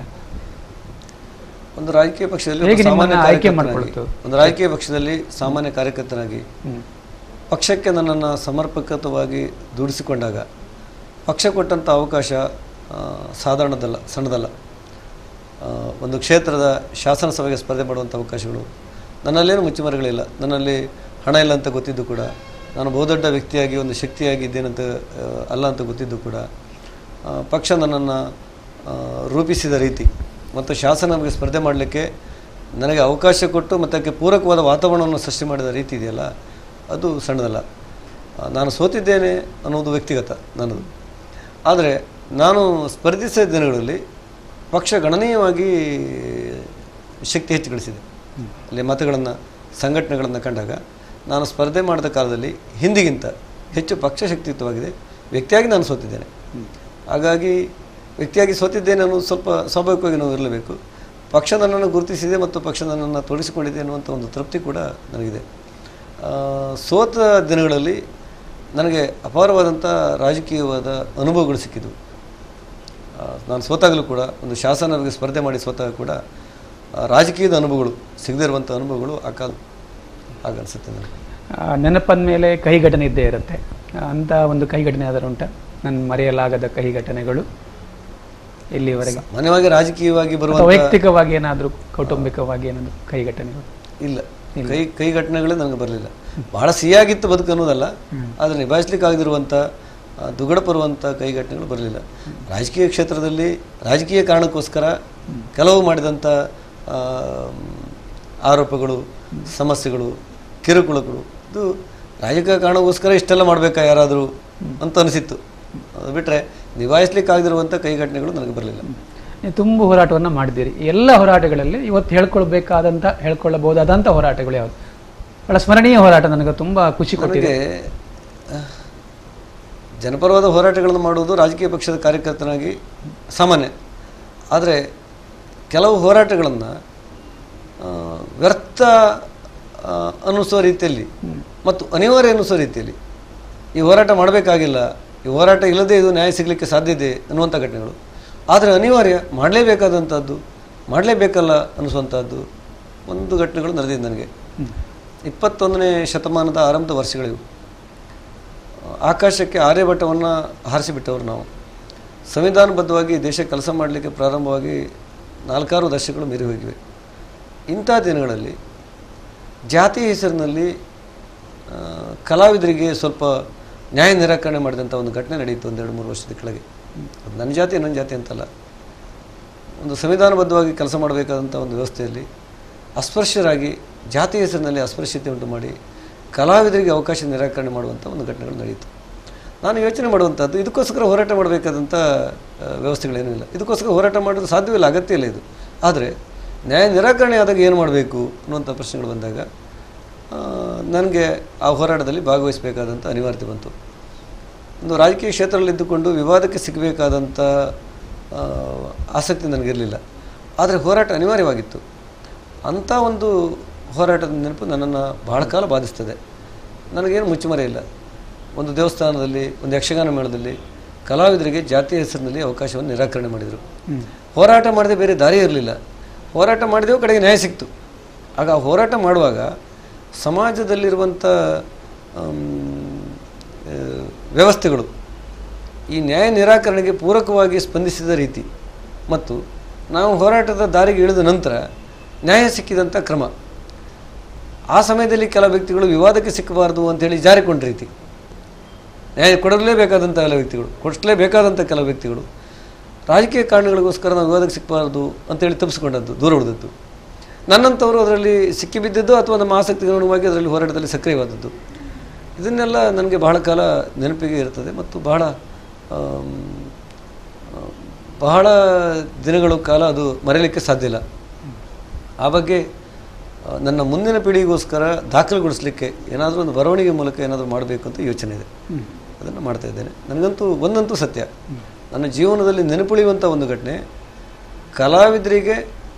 ಒಂದು ರಾಜಕೀಯ ಪಕ್ಷದಲ್ಲಿ ಒಬ್ಬ ಹೇಗೆ ನಿಮ್ಮನ್ನ ಸಾಮಾನ್ಯ ಆಯ್ಕೆ ಕಾರ್ಯಕರ್ತನಾಗಿ- ಮಾಡ್ಕೊಳ್ತು? ಒಂದು ರಾಜಕೀಯ ಪಕ್ಷದಲ್ಲಿ ಸಾಮಾನ್ಯ ಕಾರ್ಯಕರ್ತನಾಗಿ ಹ್ಮ್. ಪಕ್ಷಕ್ಕೆ ನನ್ನನ್ನು ಸಮರ್ಪಕವಾಗಿ ದುಡಿಸಿಕೊಂಡಾಗ ಪಕ್ಷ ಕೊಟ್ಟಂಥ ಅವಕಾಶ ಆ, ಸಾಧಾರಣದಲ್ಲ ಸಣ್ಣದಲ್ಲ ಆ, ಒಂದು ಕ್ಷೇತ್ರದ ಶಾಸನ ಸಭೆಗೆ ಸ್ಪರ್ಧೆ ಮಾಡುವಂಥ ಅವಕಾಶಗಳು ನನ್ನಲ್ಲೇನು ಮುಚ್ಚುಮರೆಗಳಿಲ್ಲ ನನ್ನಲ್ಲಿ ಹಣ ಇಲ್ಲ ಅಂತ ಗೊತ್ತಿದ್ದು ಕೂಡ ನಾನು ಬಹುದೊಡ್ಡ ವ್ಯಕ್ತಿಯಾಗಿ ಒಂದು ಶಕ್ತಿಯಾಗಿ ಇದ್ದೇನಂತ ಆ, ಅಲ್ಲ ಅಂತ ಗೊತ್ತಿದ್ದು ಕೂಡ ಆ, ಪಕ್ಷ ನನ್ನನ್ನು ರೂಪಿಸಿದ ರೀತಿ ಮತ್ತು ಶಾಸನಕ್ಕೆ ಸ್ಪರ್ಧೆ ಮಾಡಲಿಕ್ಕೆ ನನಗೆ ಅವಕಾಶ ಕೊಟ್ಟು ಮತ್ತು ಅದಕ್ಕೆ ಪೂರಕವಾದ ವಾತಾವರಣವನ್ನು ಸೃಷ್ಟಿ ಮಾಡಿದ ರೀತಿ ಇದೆಯಲ್ಲ ಅದು ಸಣ್ಣದಲ್ಲ ಆ, ನಾನು ಸೋತಿದ್ದೇನೆ ಅನ್ನೋದು ವ್ಯಕ್ತಿಗತ ನನ್ನದು ಆದರೆ ನಾನು ಸ್ಪರ್ಧಿಸಿದ ದಿನಗಳಲ್ಲಿ ಪಕ್ಷ ಗಣನೀಯವಾಗಿ ಶಕ್ತಿ ಹೆಚ್ಚು ಗಳಿಸಿದೆ ಅಲ್ಲಿ ಮತಗಳನ್ನು ಸಂಘಟನೆಗಳನ್ನು ಕಂಡಾಗ ನಾನು ಸ್ಪರ್ಧೆ ಮಾಡಿದ ಕಾಲದಲ್ಲಿ ಹಿಂದಿಗಿಂತ ಹೆಚ್ಚು ಪಕ್ಷ ಶಕ್ತಿಯುತವಾಗಿದೆ ವ್ಯಕ್ತಿಯಾಗಿ ನಾನು ಸೋತಿದ್ದೇನೆ ಹಾಗಾಗಿ ವ್ಯಕ್ತಿಯಾಗಿ ಸೋತಿದ್ದೇನೆ ಅನ್ನೋದು ಸ್ವಲ್ಪ ಸ್ವಾಭಾವಿಕವಾಗಿ ನಾವು ಇರಲೇಬೇಕು ಪಕ್ಷ ನನ್ನನ್ನು ಗುರುತಿಸಿದೆ ಮತ್ತು ಪಕ್ಷ ನನ್ನನ್ನು ತೊಡಗಿಸಿಕೊಂಡಿದೆ ಅನ್ನುವಂಥ ಒಂದು ತೃಪ್ತಿ ಕೂಡ ನನಗಿದೆ ಆ, ಸೋತ ದಿನಗಳಲ್ಲಿ ನನಗೆ ಅಪಾರವಾದಂಥ ರಾಜಕೀಯವಾದ ಅನುಭವಗಳು ಸಿಕ್ಕಿದ್ವು ಆ, ನಾನು ಸೋತಾಗಲೂ ಕೂಡ ಒಂದು ಶಾಸನರಿಗೆ ಸ್ಪರ್ಧೆ ಮಾಡಿ ಸೋತಾಗ ಕೂಡ ಆ, ರಾಜಕೀಯದ ಅನುಭವಗಳು ಸಿಗದೇ ಇರುವಂಥ ಅನುಭವಗಳು ಆ ಕಾಲ ಆಗ ಅನಿಸುತ್ತೆ ನನಗೆ ಆ, ನೆನಪಂದ ಮೇಲೆ ಕಹಿ ಘಟನೆ ಇದ್ದೇ ಇರುತ್ತೆ ಅಂತ ಒಂದು ಕಹಿ ಘಟನೆ ಆದರೂ ಉಂಟ ನನ್ನ ಮರೆಯಲಾಗದ ಕಹಿ ಘಟನೆಗಳು ಇಲ್ಲಿವರೆಗೆ ಸಾಮಾನ್ಯವಾಗಿ ರಾಜಕೀಯವಾಗಿ ಅಥವಾ ಬರುವಂಥ ವೈಯಕ್ತಿಕವಾಗಿ ಏನಾದರೂ ಕೌಟುಂಬಿಕವಾಗಿ ಏನಾದರೂ ಕಹಿ ಘಟನೆಗಳು ಇಲ್ಲ ಕೈ ಕೈ ಘಟನೆಗಳೇ ನನಗೆ ಬರಲಿಲ್ಲ ಬಹಳ ಸಿಹಿಯಾಗಿತ್ತು ಬದುಕು ಅನ್ನೋದಲ್ಲ ಆದರೆ ನಿಭಾಯಿಸ್ಲಿಕ್ಕೆ ಆಗದಿರುವಂಥ ಆ, ದುಗಡ ಬರುವಂಥ ಕೈ ಘಟನೆಗಳು ಬರಲಿಲ್ಲ ರಾಜಕೀಯ ಕ್ಷೇತ್ರದಲ್ಲಿ ರಾಜಕೀಯ ಕಾರಣಕ್ಕೋಸ್ಕರ ಕೆಲವು ಮಾಡಿದಂಥ ಆ, ಆರೋಪಗಳು ಸಮಸ್ಯೆಗಳು ಕಿರುಕುಳಗಳು ಇದು ರಾಜಕೀಯ ಕಾರಣಕ್ಕೋಸ್ಕರ ಇಷ್ಟೆಲ್ಲ ಮಾಡಬೇಕಾ ಯಾರಾದರೂ ಅಂತ ಅನಿಸಿತ್ತು ಅದು ಬಿಟ್ಟರೆ ನಿಭಾಯಿಸ್ಲಿಕ್ಕೆ ಆಗದಿರುವಂಥ ಕೈ ಘಟನೆಗಳು ನನಗೆ ಬರಲಿಲ್ಲ ನೀವು ತುಂಬ ಹೋರಾಟವನ್ನು ಮಾಡಿದ್ದೀರಿ ಈ ಎಲ್ಲ ಹೋರಾಟಗಳಲ್ಲಿ ಇವತ್ತು ಹೇಳ್ಕೊಳ್ಬೇಕಾದಂಥ ಹೇಳ್ಕೊಳ್ಳಬಹುದಾದಂಥ ಹೋರಾಟಗಳು ಯಾವುದು ಬಹಳ ಸ್ಮರಣೀಯ ಹೋರಾಟ ನನಗೆ ತುಂಬ ಖುಷಿ ಕೊಟ್ಟಿದೆ ನನಗೆ ಆ, ಜನಪರವಾದ ಹೋರಾಟಗಳನ್ನು ಮಾಡುವುದು ರಾಜಕೀಯ ಪಕ್ಷದ ಕಾರ್ಯಕರ್ತನಾಗಿ ಸಾಮಾನ್ಯ ಆದರೆ ಕೆಲವು ಹೋರಾಟಗಳನ್ನು ವ್ಯರ್ಥ ಆ, ಅನ್ನಿಸುವ ರೀತಿಯಲ್ಲಿ ಮತ್ತು ಅನಿವಾರ್ಯ ಅನ್ನಿಸೋ ರೀತಿಯಲ್ಲಿ ಈ ಹೋರಾಟ ಮಾಡಬೇಕಾಗಿಲ್ಲ ಈ ಹೋರಾಟ ಇಲ್ಲದೆ ಇದು ನ್ಯಾಯ ಸಿಗಲಿಕ್ಕೆ ಸಾಧ್ಯತೆ ಅನ್ನುವಂಥ ಘಟನೆಗಳು ಆದರೆ ಅನಿವಾರ್ಯ ಮಾಡಲೇಬೇಕಾದಂಥದ್ದು ಮಾಡಲೇಬೇಕಲ್ಲ ಅನ್ನಿಸುವಂಥದ್ದು ಒಂದು ಘಟನೆಗಳು ನಡೆದಿದೆ ನನಗೆ ಇಪ್ಪತ್ತೊಂದನೇ ಶತಮಾನದ ಆರಂಭದ ವರ್ಷಗಳಿವು ಆಕಾಶಕ್ಕೆ ಆರ್ಯಭಟ್ಟವನ್ನು ಹಾರಿಸಿಬಿಟ್ಟವರು ನಾವು ಸಂವಿಧಾನಬದ್ಧವಾಗಿ ದೇಶ ಕೆಲಸ ಮಾಡಲಿಕ್ಕೆ ಪ್ರಾರಂಭವಾಗಿ ನಾಲ್ಕಾರು ದಶಕಗಳು ಮೀರಿ ಹೋಗಿವೆ ಇಂಥ ದಿನಗಳಲ್ಲಿ ಜಾತಿ ಹೆಸರಿನಲ್ಲಿ ಆ, ಕಲಾವಿದರಿಗೆ ಸ್ವಲ್ಪ ನ್ಯಾಯ ನಿರಾಕರಣೆ ಮಾಡಿದಂಥ ಒಂದು ಘಟನೆ ನಡೆಯಿತು ಒಂದೆರಡು ಮೂರು ವರ್ಷದ ಕೆಳಗೆ ಅದು ನನ್ನ ಜಾತಿ ನನ್ನ ಜಾತಿ ಅಂತಲ್ಲ ಒಂದು ಸಂವಿಧಾನಬದ್ಧವಾಗಿ ಕೆಲಸ ಮಾಡಬೇಕಾದಂಥ ಒಂದು ವ್ಯವಸ್ಥೆಯಲ್ಲಿ ಅಸ್ಪೃಶ್ಯರಾಗಿ ಜಾತಿ ಹೆಸರಿನಲ್ಲಿ ಅಸ್ಪೃಶ್ಯತೆ ಉಂಟು ಮಾಡಿ ಕಲಾವಿದರಿಗೆ ಅವಕಾಶ ನಿರಾಕರಣೆ ಮಾಡುವಂಥ ಒಂದು ಘಟನೆಗಳು ನಡೆಯಿತು ನಾನು ಯೋಚನೆ ಮಾಡುವಂಥದ್ದು ಇದಕ್ಕೋಸ್ಕರ ಹೋರಾಟ ಮಾಡಬೇಕಾದಂಥ ಆ, ವ್ಯವಸ್ಥೆಗಳೇನೂ ಇಲ್ಲ ಇದಕ್ಕೋಸ್ಕರ ಹೋರಾಟ ಮಾಡೋದು ಸಾಧ್ಯವಿಲ್ಲ ಅಗತ್ಯ ಇಲ್ಲ ಇದು ಆದರೆ ನ್ಯಾಯ ನಿರಾಕರಣೆ ಆದಾಗ ಏನು ಮಾಡಬೇಕು ಅನ್ನುವಂಥ ಪ್ರಶ್ನೆಗಳು ಬಂದಾಗ ನನಗೆ ಆ ಹೋರಾಟದಲ್ಲಿ ಭಾಗವಹಿಸಬೇಕಾದಂಥ ಅನಿವಾರ್ಯತೆ ಬಂತು ಒಂದು ರಾಜಕೀಯ ಕ್ಷೇತ್ರದಲ್ಲಿದ್ದುಕೊಂಡು ವಿವಾದಕ್ಕೆ ಸಿಗಬೇಕಾದಂಥ ಆ, ಆಸಕ್ತಿ ನನಗಿರಲಿಲ್ಲ ಆದರೆ ಹೋರಾಟ ಅನಿವಾರ್ಯವಾಗಿತ್ತು ಅಂಥ ಒಂದು ಹೋರಾಟದ ನೆನಪು ನನ್ನನ್ನು ಬಹಳ ಕಾಲ ಬಾಧಿಸ್ತದೆ ನನಗೇನು ಮುಚ್ಚುಮರೆ ಇಲ್ಲ ಒಂದು ದೇವಸ್ಥಾನದಲ್ಲಿ ಒಂದು ಯಕ್ಷಗಾನ ಮೇಳದಲ್ಲಿ ಕಲಾವಿದರಿಗೆ ಜಾತಿ ಹೆಸರಿನಲ್ಲಿ ಅವಕಾಶವನ್ನು ನಿರಾಕರಣೆ ಮಾಡಿದರು ಹೋರಾಟ ಮಾಡದೆ ಬೇರೆ ದಾರಿ ಇರಲಿಲ್ಲ ಹೋರಾಟ ಮಾಡಿದೆವು ಕಡೆಗೆ ನ್ಯಾಯ ಸಿಕ್ತು ಆಗ ಆ ಹೋರಾಟ ಮಾಡುವಾಗ ಸಮಾಜದಲ್ಲಿರುವಂಥ ಆಮ್, ಆ, ವ್ಯವಸ್ಥೆಗಳು ಈ ನ್ಯಾಯ ನಿರಾಕರಣೆಗೆ ಪೂರಕವಾಗಿ ಸ್ಪಂದಿಸಿದ ರೀತಿ ಮತ್ತು ನಾವು ಹೋರಾಟದ ದಾರಿಗೆ ಇಳಿದ ನಂತರ ನ್ಯಾಯ ಸಿಕ್ಕಿದಂಥ ಕ್ರಮ ಆ ಸಮಯದಲ್ಲಿ ಕೆಲ ವ್ಯಕ್ತಿಗಳು ವಿವಾದಕ್ಕೆ ಸಿಕ್ಕಬಾರದು ಅಂತೇಳಿ ಜಾರಿಕೊಂಡ ರೀತಿ ನ್ಯಾಯ ಕೊಡಲೇಬೇಕಾದಂಥ ಕೆಲ ವ್ಯಕ್ತಿಗಳು ಕೊಡಿಸಲೇಬೇಕಾದಂಥ ಕೆಲವು ವ್ಯಕ್ತಿಗಳು ರಾಜಕೀಯ ಕಾರಣಗಳಿಗೋಸ್ಕರ ನಾವು ವಿವಾದಕ್ಕೆ ಸಿಕ್ಕಬಾರದು ಅಂತೇಳಿ ತಪ್ಪಿಸ್ಕೊಂಡದ್ದು ದೂರ ಉಳಿದದ್ದು ನನ್ನಂಥವರು ಅದರಲ್ಲಿ ಸಿಕ್ಕಿಬಿದ್ದದ್ದು ಅಥವಾ ನಮ್ಮ ಆಸಕ್ತಿಗೆ ಅನುಗುಣವಾಗಿ ಅದರಲ್ಲಿ ಹೋರಾಟದಲ್ಲಿ ಸಕ್ರಿಯವಾದದ್ದು ಇದನ್ನೆಲ್ಲ ನನಗೆ ಬಹಳ ಕಾಲ ನೆನಪಿಗೆ ಇರ್ತದೆ ಮತ್ತು ಬಹಳ ಆಮ್, ಆ, ಬಹಳ ದಿನಗಳ ಕಾಲ ಅದು ಮರೆಯಲಿಕ್ಕೆ ಸಾಧ್ಯ ಇಲ್ಲ ಆ ಬಗ್ಗೆ ಆ, ನನ್ನ ಮುಂದಿನ ಪೀಳಿಗೆಗೋಸ್ಕರ ದಾಖಲೆಗೊಳಿಸಲಿಕ್ಕೆ ಏನಾದರೂ ಒಂದು ಬರವಣಿಗೆ ಮೂಲಕ ಏನಾದರೂ ಮಾಡಬೇಕು ಅಂತ ಯೋಚನೆ ಇದೆ ಅದನ್ನು ಮಾಡ್ತಾ ಇದ್ದೇನೆ ನನಗಂತೂ ಒಂದಂತೂ ಸತ್ಯ ನನ್ನ ಜೀವನದಲ್ಲಿ ನೆನಪುಳಿಯುವಂಥ ಒಂದು ಘಟನೆ ಕಲಾವಿದರಿಗೆ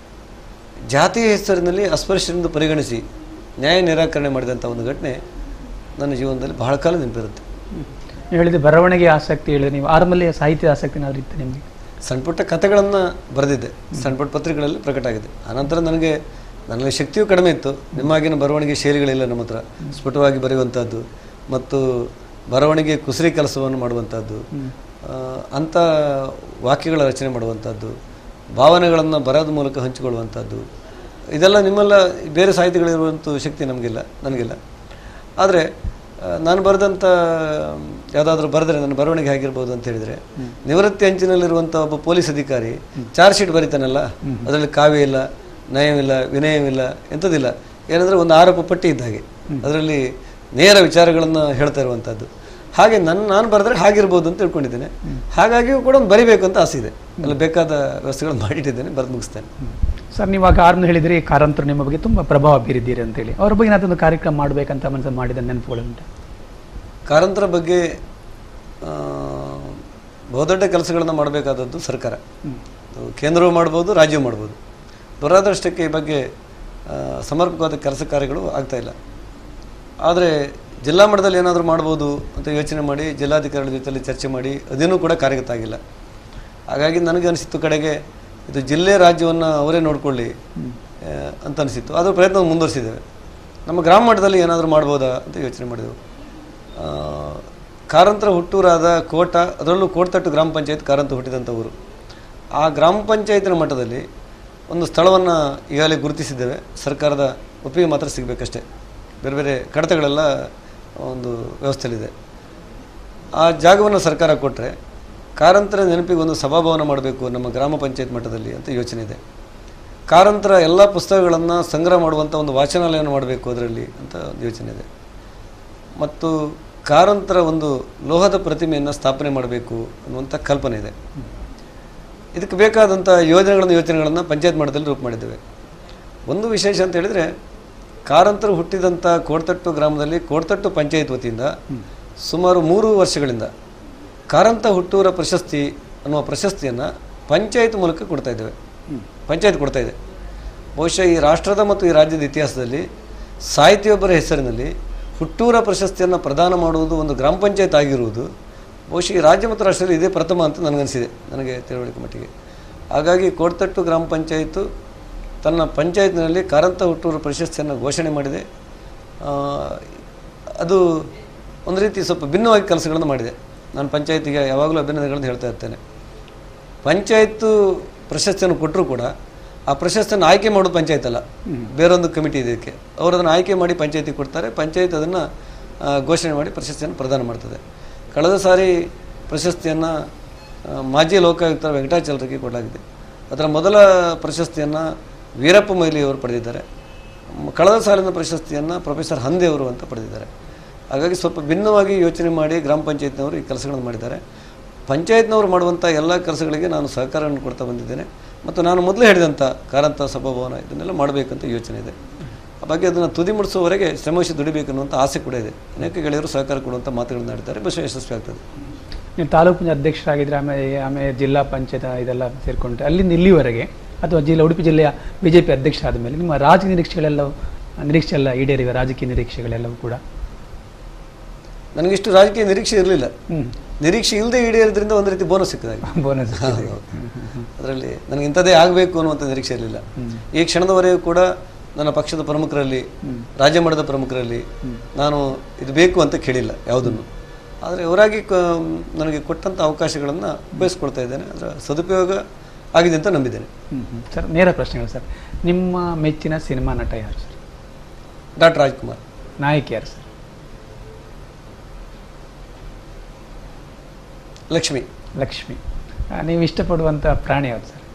ಜಾತಿಯ ಹೆಸರಿನಲ್ಲಿ ಅಸ್ಪೃಶ್ಯರೆಂದು ಪರಿಗಣಿಸಿ ನ್ಯಾಯ ನಿರಾಕರಣೆ ಮಾಡಿದಂಥ ಒಂದು ಘಟನೆ ನನ್ನ ಜೀವನದಲ್ಲಿ ಬಹಳ ಕಾಲ ನೆನಪಿರುತ್ತೆ ನೀವು ಹೇಳಿದ್ರೆ ಬರವಣಿಗೆ ಆಸಕ್ತಿ ಹೇಳಿದ್ರೆ ನೀವು ಆರಂಭದಲ್ಲಿ ಸಾಹಿತ್ಯ ಆಸಕ್ತಿ ಏನಾದ್ರು ಇತ್ತು ನಿಮಗೆ ಸಣ್ಣ ಪುಟ್ಟ ಕಥೆಗಳನ್ನು ಬರೆದಿದ್ದೆ ಸಣ್ಣ ಪುಟ್ಟ ಪತ್ರಿಕೆಗಳಲ್ಲಿ ಪ್ರಕಟ ಆಗಿದೆ ಆನಂತರ ನನಗೆ ನನ್ನಲ್ಲಿ ಶಕ್ತಿಯೂ ಕಡಿಮೆ ಇತ್ತು ನಿಮ್ಮಾಗಿನ ಬರವಣಿಗೆ ಶೈಲಿಗಳಿಲ್ಲ ನಮ್ಮ ಹತ್ರ ಸ್ಫುಟವಾಗಿ ಬರೆಯುವಂಥದ್ದು ಮತ್ತು ಬರವಣಿಗೆ ಕುಸರಿ ಕೆಲಸವನ್ನು ಮಾಡುವಂಥದ್ದು ಆ, ಅಂಥ ವಾಕ್ಯಗಳ ರಚನೆ ಮಾಡುವಂಥದ್ದು ಭಾವನೆಗಳನ್ನು ಬರೋದ ಮೂಲಕ ಹಂಚಿಕೊಳ್ಳುವಂಥದ್ದು ಇದೆಲ್ಲ ನಿಮ್ಮೆಲ್ಲ ಬೇರೆ ಸಾಹಿತಿಗಳಿರುವಂಥ ಶಕ್ತಿ ನಮಗಿಲ್ಲ ನನಗಿಲ್ಲ ಆದರೆ ಆ, ನಾನು ಬರೆದಂಥ ಯಾವುದಾದ್ರೂ ಬರೆದ್ರೆ ನನ್ನ ಬರವಣಿಗೆ ಆಗಿರ್ಬೋದು ಅಂತ ಹೇಳಿದರೆ ನಿವೃತ್ತಿ ಅಂಚಿನಲ್ಲಿರುವಂಥ ಒಬ್ಬ ಪೊಲೀಸ್ ಅಧಿಕಾರಿ ಚಾರ್ಜ್ ಶೀಟ್ ಬರೀತಾನಲ್ಲ ಅದರಲ್ಲಿ ಕಾವ್ಯ ಇಲ್ಲ ನಯವಿಲ್ಲ ವಿನಯವಿಲ್ಲ ಎಂಥದಿಲ್ಲ ಏನಂದರೆ ಒಂದು ಆರೋಪ ಪಟ್ಟಿ ಇದ್ದ ಹಾಗೆ ಅದರಲ್ಲಿ ನೇರ ವಿಚಾರಗಳನ್ನು ಹೇಳ್ತಾ ಇರುವಂಥದ್ದು ಹಾಗೆ ನನ್ನ ನಾನು ಬರೆದ್ರೆ ಹಾಗಿರ್ಬೋದು ಅಂತ ತಿಳ್ಕೊಂಡಿದ್ದೇನೆ ಹಾಗಾಗಿಯೂ ಕೂಡ ಒಂದು ಬರಿಬೇಕು ಅಂತ ಆಸೆ ಇದೆ ಎಲ್ಲ ಬೇಕಾದ ವ್ಯವಸ್ಥೆಗಳನ್ನು ಮಾಡಿಟ್ಟಿದ್ದೇನೆ ಬರೆದು ಮುಗಿಸ್ತೇನೆ ಸರ್ ನೀವಾಗ ಆರ್ನ ಹೇಳಿದ್ರಿ ಕಾರಂತರು ನಿಮ್ಮ ಬಗ್ಗೆ ತುಂಬ ಪ್ರಭಾವ ಬೀರಿದ್ದೀರಿ ಅಂತೇಳಿ ಅವ್ರ ಬಗ್ಗೆ ಏನಾದ್ರು ಕಾರ್ಯಕ್ರಮ ಮಾಡಬೇಕಂತ ಮನಸ್ಸು ಮಾಡಿದ ನೆನಪುಗಳುಂಟು ಕಾರಂತರ ಬಗ್ಗೆ ಆ, ಬಹುದೊಡ್ಡ ಕೆಲಸಗಳನ್ನು ಮಾಡಬೇಕಾದದ್ದು ಸರ್ಕಾರ ಅದು ಕೇಂದ್ರವೂ ಮಾಡ್ಬೋದು ರಾಜ್ಯವೂ ಮಾಡ್ಬೋದು ದುರಾದೃಷ್ಟಕ್ಕೆ ಈ ಬಗ್ಗೆ ಆ, ಸಮರ್ಪಕವಾದ ಕೆಲಸ ಕಾರ್ಯಗಳು ಆಗ್ತಾ ಇಲ್ಲ ಆದರೆ ಜಿಲ್ಲಾ ಮಟ್ಟದಲ್ಲಿ ಏನಾದರೂ ಮಾಡ್ಬೋದು ಅಂತ ಯೋಚನೆ ಮಾಡಿ ಜಿಲ್ಲಾಧಿಕಾರಿಗಳ ಜೊತೆಲಿ ಚರ್ಚೆ ಮಾಡಿ ಅದೇನೂ ಕೂಡ ಕಾರ್ಯಗತ ಆಗಿಲ್ಲ ಹಾಗಾಗಿ ನನಗೆ ಅನಿಸಿತ್ತು ಕಡೆಗೆ ಇದು ಜಿಲ್ಲೆ ರಾಜ್ಯವನ್ನು ಅವರೇ ನೋಡ್ಕೊಳ್ಳಿ ಆ, ಅಂತ ಅನಿಸಿತ್ತು ಅದು ಪ್ರಯತ್ನ ಮುಂದುವರಿಸಿದ್ದೇವೆ ನಮ್ಮ ಗ್ರಾಮ ಮಟ್ಟದಲ್ಲಿ ಏನಾದರೂ ಮಾಡ್ಬೋದಾ ಅಂತ ಯೋಚನೆ ಮಾಡಿದೆವು ಆ, ಕಾರಂತರ ಹುಟ್ಟೂರಾದ ಕೋಟ ಅದರಲ್ಲೂ ಕೋಟತಟ್ಟು ಗ್ರಾಮ ಪಂಚಾಯತ್ ಕಾರಂತ ಹುಟ್ಟಿದಂಥ ಊರು ಆ ಗ್ರಾಮ ಪಂಚಾಯತಿನ ಮಟ್ಟದಲ್ಲಿ ಒಂದು ಸ್ಥಳವನ್ನು ಈಗಾಗಲೇ ಗುರುತಿಸಿದ್ದೇವೆ ಸರ್ಕಾರದ ಒಪ್ಪಿಗೆ ಮಾತ್ರ ಸಿಗಬೇಕಷ್ಟೇ ಬೇರೆ ಬೇರೆ ಕಡತಗಳೆಲ್ಲ ಒಂದು ವ್ಯವಸ್ಥೆಯಲ್ಲಿದೆ ಆ ಜಾಗವನ್ನು ಸರ್ಕಾರ ಕೊಟ್ಟರೆ ಕಾರಂತರ ನೆನಪಿಗೆ ಒಂದು ಸಭಾಭವನ ಮಾಡಬೇಕು ನಮ್ಮ ಗ್ರಾಮ ಪಂಚಾಯತ್ ಮಟ್ಟದಲ್ಲಿ ಅಂತ ಯೋಚನೆ ಇದೆ ಕಾರಂತರ ಎಲ್ಲ ಪುಸ್ತಕಗಳನ್ನು ಸಂಗ್ರಹ ಮಾಡುವಂಥ ಒಂದು ವಾಚನಾಲಯವನ್ನು ಮಾಡಬೇಕು ಅದರಲ್ಲಿ ಅಂತ ಒಂದು ಯೋಚನೆ ಇದೆ ಮತ್ತು ಕಾರಂತರ ಒಂದು ಲೋಹದ ಪ್ರತಿಮೆಯನ್ನು ಸ್ಥಾಪನೆ ಮಾಡಬೇಕು ಅನ್ನುವಂಥ ಕಲ್ಪನೆ ಇದೆ ಇದಕ್ಕೆ ಬೇಕಾದಂಥ ಯೋಜನೆಗಳನ್ನು ಯೋಚನೆಗಳನ್ನು ಪಂಚಾಯತ್ ಮಟ್ಟದಲ್ಲಿ ರೂಪು ಮಾಡಿದ್ದೇವೆ ಒಂದು ವಿಶೇಷ ಅಂತ ಹೇಳಿದರೆ ಕಾರಂತರು ಹುಟ್ಟಿದಂಥ ಕೋಡ್ತಟ್ಟು ಗ್ರಾಮದಲ್ಲಿ ಕೋಡ್ತಟ್ಟು ಪಂಚಾಯತ್ ವತಿಯಿಂದ ಸುಮಾರು ಮೂರು ವರ್ಷಗಳಿಂದ ಕಾರಂತ ಹುಟ್ಟೂರ ಪ್ರಶಸ್ತಿ ಅನ್ನುವ ಪ್ರಶಸ್ತಿಯನ್ನು ಪಂಚಾಯತ್ ಮೂಲಕ ಕೊಡ್ತಾ ಇದ್ದೇವೆ ಪಂಚಾಯತ್ ಕೊಡ್ತಾ ಇದೆ ಬಹುಶಃ ಈ ರಾಷ್ಟ್ರದ ಮತ್ತು ಈ ರಾಜ್ಯದ ಇತಿಹಾಸದಲ್ಲಿ ಸಾಹಿತಿಯೊಬ್ಬರ ಹೆಸರಿನಲ್ಲಿ ಹುಟ್ಟೂರ ಪ್ರಶಸ್ತಿಯನ್ನು ಪ್ರದಾನ ಮಾಡುವುದು ಒಂದು ಗ್ರಾಮ ಪಂಚಾಯತ್ ಆಗಿರುವುದು ಬಹುಶಃ ಈ ರಾಜ್ಯ ಮತ್ತು ರಾಷ್ಟ್ರದಲ್ಲಿ ಇದೇ ಪ್ರಥಮ ಅಂತ ನನಗನ್ಸಿದೆ ನನಗೆ ತಿಳುವಳಿಕೆ ಮಟ್ಟಿಗೆ ಹಾಗಾಗಿ ಕೋಡ್ತಟ್ಟು ಗ್ರಾಮ ಪಂಚಾಯಿತು ತನ್ನ ಪಂಚಾಯತ್ನಲ್ಲಿ ಕಾರಂತ ಹುಟ್ಟೂರು ಪ್ರಶಸ್ತಿಯನ್ನು ಘೋಷಣೆ ಮಾಡಿದೆ ಆ, ಅದು ಒಂದು ರೀತಿ ಸ್ವಲ್ಪ ಭಿನ್ನವಾಗಿ ಕೆಲಸಗಳನ್ನು ಮಾಡಿದೆ ನಾನು ಪಂಚಾಯತಿಗೆ ಯಾವಾಗಲೂ ಅಭಿನಂದನೆಗಳನ್ನು ಹೇಳ್ತಾ ಇರ್ತೇನೆ ಪಂಚಾಯತ್ತು ಪ್ರಶಸ್ತಿಯನ್ನು ಕೊಟ್ಟರೂ ಕೂಡ ಆ ಪ್ರಶಸ್ತಿಯನ್ನು ಆಯ್ಕೆ ಮಾಡೋದು ಪಂಚಾಯತ್ ಅಲ್ಲ ಬೇರೊಂದು ಕಮಿಟಿ ಇದೆ ಇದಕ್ಕೆ ಅವರು ಅದನ್ನು ಆಯ್ಕೆ ಮಾಡಿ ಪಂಚಾಯತಿಗೆ ಕೊಡ್ತಾರೆ ಪಂಚಾಯತ್ ಅದನ್ನು ಘೋಷಣೆ ಮಾಡಿ ಪ್ರಶಸ್ತಿಯನ್ನು ಪ್ರದಾನ ಮಾಡ್ತದೆ ಕಳೆದ ಸಾರಿ ಪ್ರಶಸ್ತಿಯನ್ನು ಮಾಜಿ ಲೋಕಾಯುಕ್ತ ವೆಂಕಟಾಚಲರಿಗೆ ಕೊಡಲಾಗಿದೆ ಅದರ ಮೊದಲ ಪ್ರಶಸ್ತಿಯನ್ನು ವೀರಪ್ಪ ಮೊಯ್ಲಿ ಅವರು ಪಡೆದಿದ್ದಾರೆ ಮ್, ಕಳೆದ ಸಾಲಿನ ಪ್ರಶಸ್ತಿಯನ್ನು ಪ್ರೊಫೆಸರ್ ಹಂದೆ ಅವರು ಅಂತ ಪಡೆದಿದ್ದಾರೆ ಹಾಗಾಗಿ ಸ್ವಲ್ಪ ಭಿನ್ನವಾಗಿ ಯೋಚನೆ ಮಾಡಿ ಗ್ರಾಮ ಪಂಚಾಯತ್ನವರು ಈ ಕೆಲಸಗಳನ್ನು ಮಾಡಿದ್ದಾರೆ ಪಂಚಾಯತ್ನವರು ಮಾಡುವಂಥ ಎಲ್ಲ ಕೆಲಸಗಳಿಗೆ ನಾನು ಸಹಕಾರವನ್ನು ಕೊಡ್ತಾ ಬಂದಿದ್ದೇನೆ ಮತ್ತು ನಾನು ಮೊದಲು ಹೇಳಿದಂಥ ಕಾರಂತ ಸಭಾಭವನ ಇದನ್ನೆಲ್ಲ ಮಾಡಬೇಕಂತ ಯೋಚನೆ ಇದೆ ಆ ಬಗ್ಗೆ ಅದನ್ನು ತುದಿ ಮುಡಿಸುವವರೆಗೆ ಶ್ರಮವಹಿಸಿ ದುಡಿಬೇಕು ಅನ್ನುವಂಥ ಆಸೆ ಕೂಡ ಇದೆ ಅನೇಕ ಗೆಳೆಯರು ಸಹಕಾರ ಕೊಡುವಂಥ ಮಾತುಗಳನ್ನು ಆಡಿದ್ದಾರೆ ಬಸ್ ಯಶಸ್ವಿ ಆಗ್ತದೆ ನೀವು ತಾಲೂಕಿನ ಅಧ್ಯಕ್ಷರಾಗಿದ್ದರೆ ಆಮೇಲೆ ಆಮೇಲೆ ಜಿಲ್ಲಾ ಪಂಚಾಯತ್ ಇದೆಲ್ಲ ಸೇರಿಕೊಂಡ್ರೆ ಅಲ್ಲಿಂದ ಇಲ್ಲಿವರೆಗೆ ಅಥವಾ ಜಿಲ್ಲಾ ಉಡುಪಿ ಜಿಲ್ಲೆಯ ಬಿ ಜೆ ಪಿ ಅಧ್ಯಕ್ಷ ಆದ ಮೇಲೆ ನಿಮ್ಮ ರಾಜಕೀಯ ನಿರೀಕ್ಷೆಗಳೆಲ್ಲವೂ ನಿರೀಕ್ಷೆ ಎಲ್ಲ ಈಡೇರಿವೆ ರಾಜಕೀಯ ನಿರೀಕ್ಷೆಗಳೆಲ್ಲವೂ ಕೂಡ ನನಗಿಷ್ಟು ರಾಜಕೀಯ ನಿರೀಕ್ಷೆ ಇರಲಿಲ್ಲ ಹ್ಞೂ ನಿರೀಕ್ಷೆ ಇಲ್ಲದೆ ಈಡೇರೋದ್ರಿಂದ ಒಂದು ರೀತಿ ಬೋನಸ್ ಸಿಕ್ಕಿದಾಗ ಬೋನಸ್ ಅದರಲ್ಲಿ ನನಗೆ ಇಂಥದ್ದೇ ಆಗಬೇಕು ಅನ್ನುವಂಥ ನಿರೀಕ್ಷೆ ಇರಲಿಲ್ಲ ಈ ಕ್ಷಣದವರೆಗೂ ಕೂಡ ನನ್ನ ಪಕ್ಷದ ಪ್ರಮುಖರಲ್ಲಿ ರಾಜ್ಯ ಮಟ್ಟದ ಪ್ರಮುಖರಲ್ಲಿ ನಾನು ಇದು ಬೇಕು ಅಂತ ಕೇಳಿಲ್ಲ ಯಾವುದನ್ನು ಆದರೆ ಅವರಾಗಿ ಕ ನನಗೆ ಕೊಟ್ಟಂಥ ಅವಕಾಶಗಳನ್ನು ಉಪಯೋಗಿಸ್ಕೊಳ್ತಾ ಇದ್ದೇನೆ ಅದರ ಸದುಪಯೋಗ ಆಗಿದೆ ಅಂತ ನಂಬಿದ್ದೇನೆ ಸರ್ ನೇರ ಪ್ರಶ್ನೆಗಳು ಸರ್ ನಿಮ್ಮ ಮೆಚ್ಚಿನ ಸಿನಿಮಾ ನಟ ಯಾರು ಸರ್ ಡಾಕ್ಟರ್ ರಾಜ್ಕುಮಾರ್ ನಾಯಕಿ ಯಾರು ಸರ್ ಲಕ್ಷ್ಮಿ ಲಕ್ಷ್ಮಿ ಆ, ನೀವು ಇಷ್ಟಪಡುವಂಥ ಪ್ರಾಣಿ ಯಾವುದು ಸರ್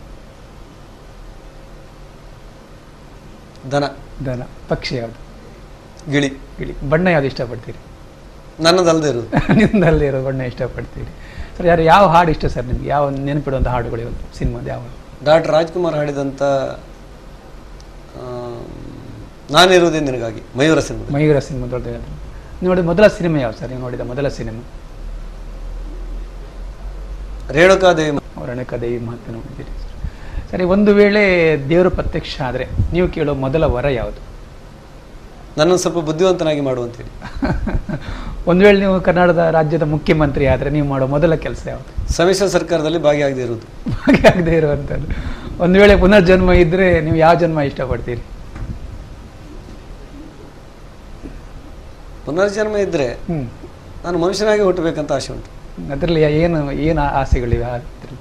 ದನ ದನ ಪಕ್ಷಿ ಯಾವುದು ಗಿಳಿ ಗಿಳಿ ಬಣ್ಣ ಯಾವುದು ಇಷ್ಟಪಡ್ತೀರಿ ನನ್ನದಲ್ಲದೆ ಇರೋದು ನಿಮ್ಮದಲ್ಲಿ ಇರೋ ಬಣ್ಣ ಇಷ್ಟಪಡ್ತೀರಿ ಸರ್ ಯಾರು ಯಾವ ಹಾಡು ಇಷ್ಟ ಸರ್ ನಿಮ್ಗೆ ಯಾವ ನೆನಪಿಡುವಂಥ ಹಾಡುಗಳು ಇವತ್ತು ಸಿನಿಮಾದ ಯಾವ ಹಾಡು? ಡಾಕ್ಟರ್ ರಾಜ್ಕುಮಾರ್ ಹಾಡಿದಂಥ ಆ, ನಾನಿರುವುದೇ ನಿನಗಾಗಿ ಮಯೂರ ಸಿನಿಮಾ ಮಯೂರ ಸಿನಿಮಾ ದೊಡ್ಡ ನೋಡಿ ಮೊದಲ ಸಿನಿಮಾ ಯಾವ್ದು ಸರ್ ನೀವು ನೋಡಿದ ಮೊದಲ ಸಿನಿಮಾ ರೇಣುಕಾದೇವಿ ಅವರಣ ಕದೇವಿ ಮಹತ್ವ ನೋಡಿದ್ದೀರಿ ಸರ್ ಸರಿ ಒಂದು ವೇಳೆ ದೇವರು ಪ್ರತ್ಯಕ್ಷ ಆದರೆ ನೀವು ಕೇಳೋ ಮೊದಲ ವರ ಯಾವುದು ನನ್ನನ್ನು ಸ್ವಲ್ಪ ಬುದ್ಧಿವಂತನಾಗಿ ಮಾಡುವಂತೇಳಿ ಒಂದು ವೇಳೆ ನೀವು ಕರ್ನಾಟಕದ ರಾಜ್ಯದ ಮುಖ್ಯಮಂತ್ರಿ ಆದರೆ ನೀವು ಮಾಡೋ ಮೊದಲ ಕೆಲಸ ಯಾವುದು ಸಮ್ಮಿಶ್ರ ಸರ್ಕಾರದಲ್ಲಿ ಭಾಗಿಯಾಗದೇ ಇರುವುದು ಭಾಗಿಯಾಗದೇ ಇರುವಂಥದ್ದು ಒಂದು ವೇಳೆ ಪುನರ್ಜನ್ಮ ಇದ್ದರೆ ನೀವು ಯಾವ ಜನ್ಮ ಇಷ್ಟಪಡ್ತೀರಿ ಪುನರ್ಜನ್ಮ ಇದ್ದರೆ ಹ್ಞೂ ನಾನು ಮನುಷ್ಯನಾಗಿ ಹುಟ್ಟಬೇಕಂತ ಆಸೆ ಉಂಟು ಅದರಲ್ಲಿ ಏನು ಏನು ಆಸೆಗಳಿವೆ ಆ ಇದ್ರಲ್ಲಿ?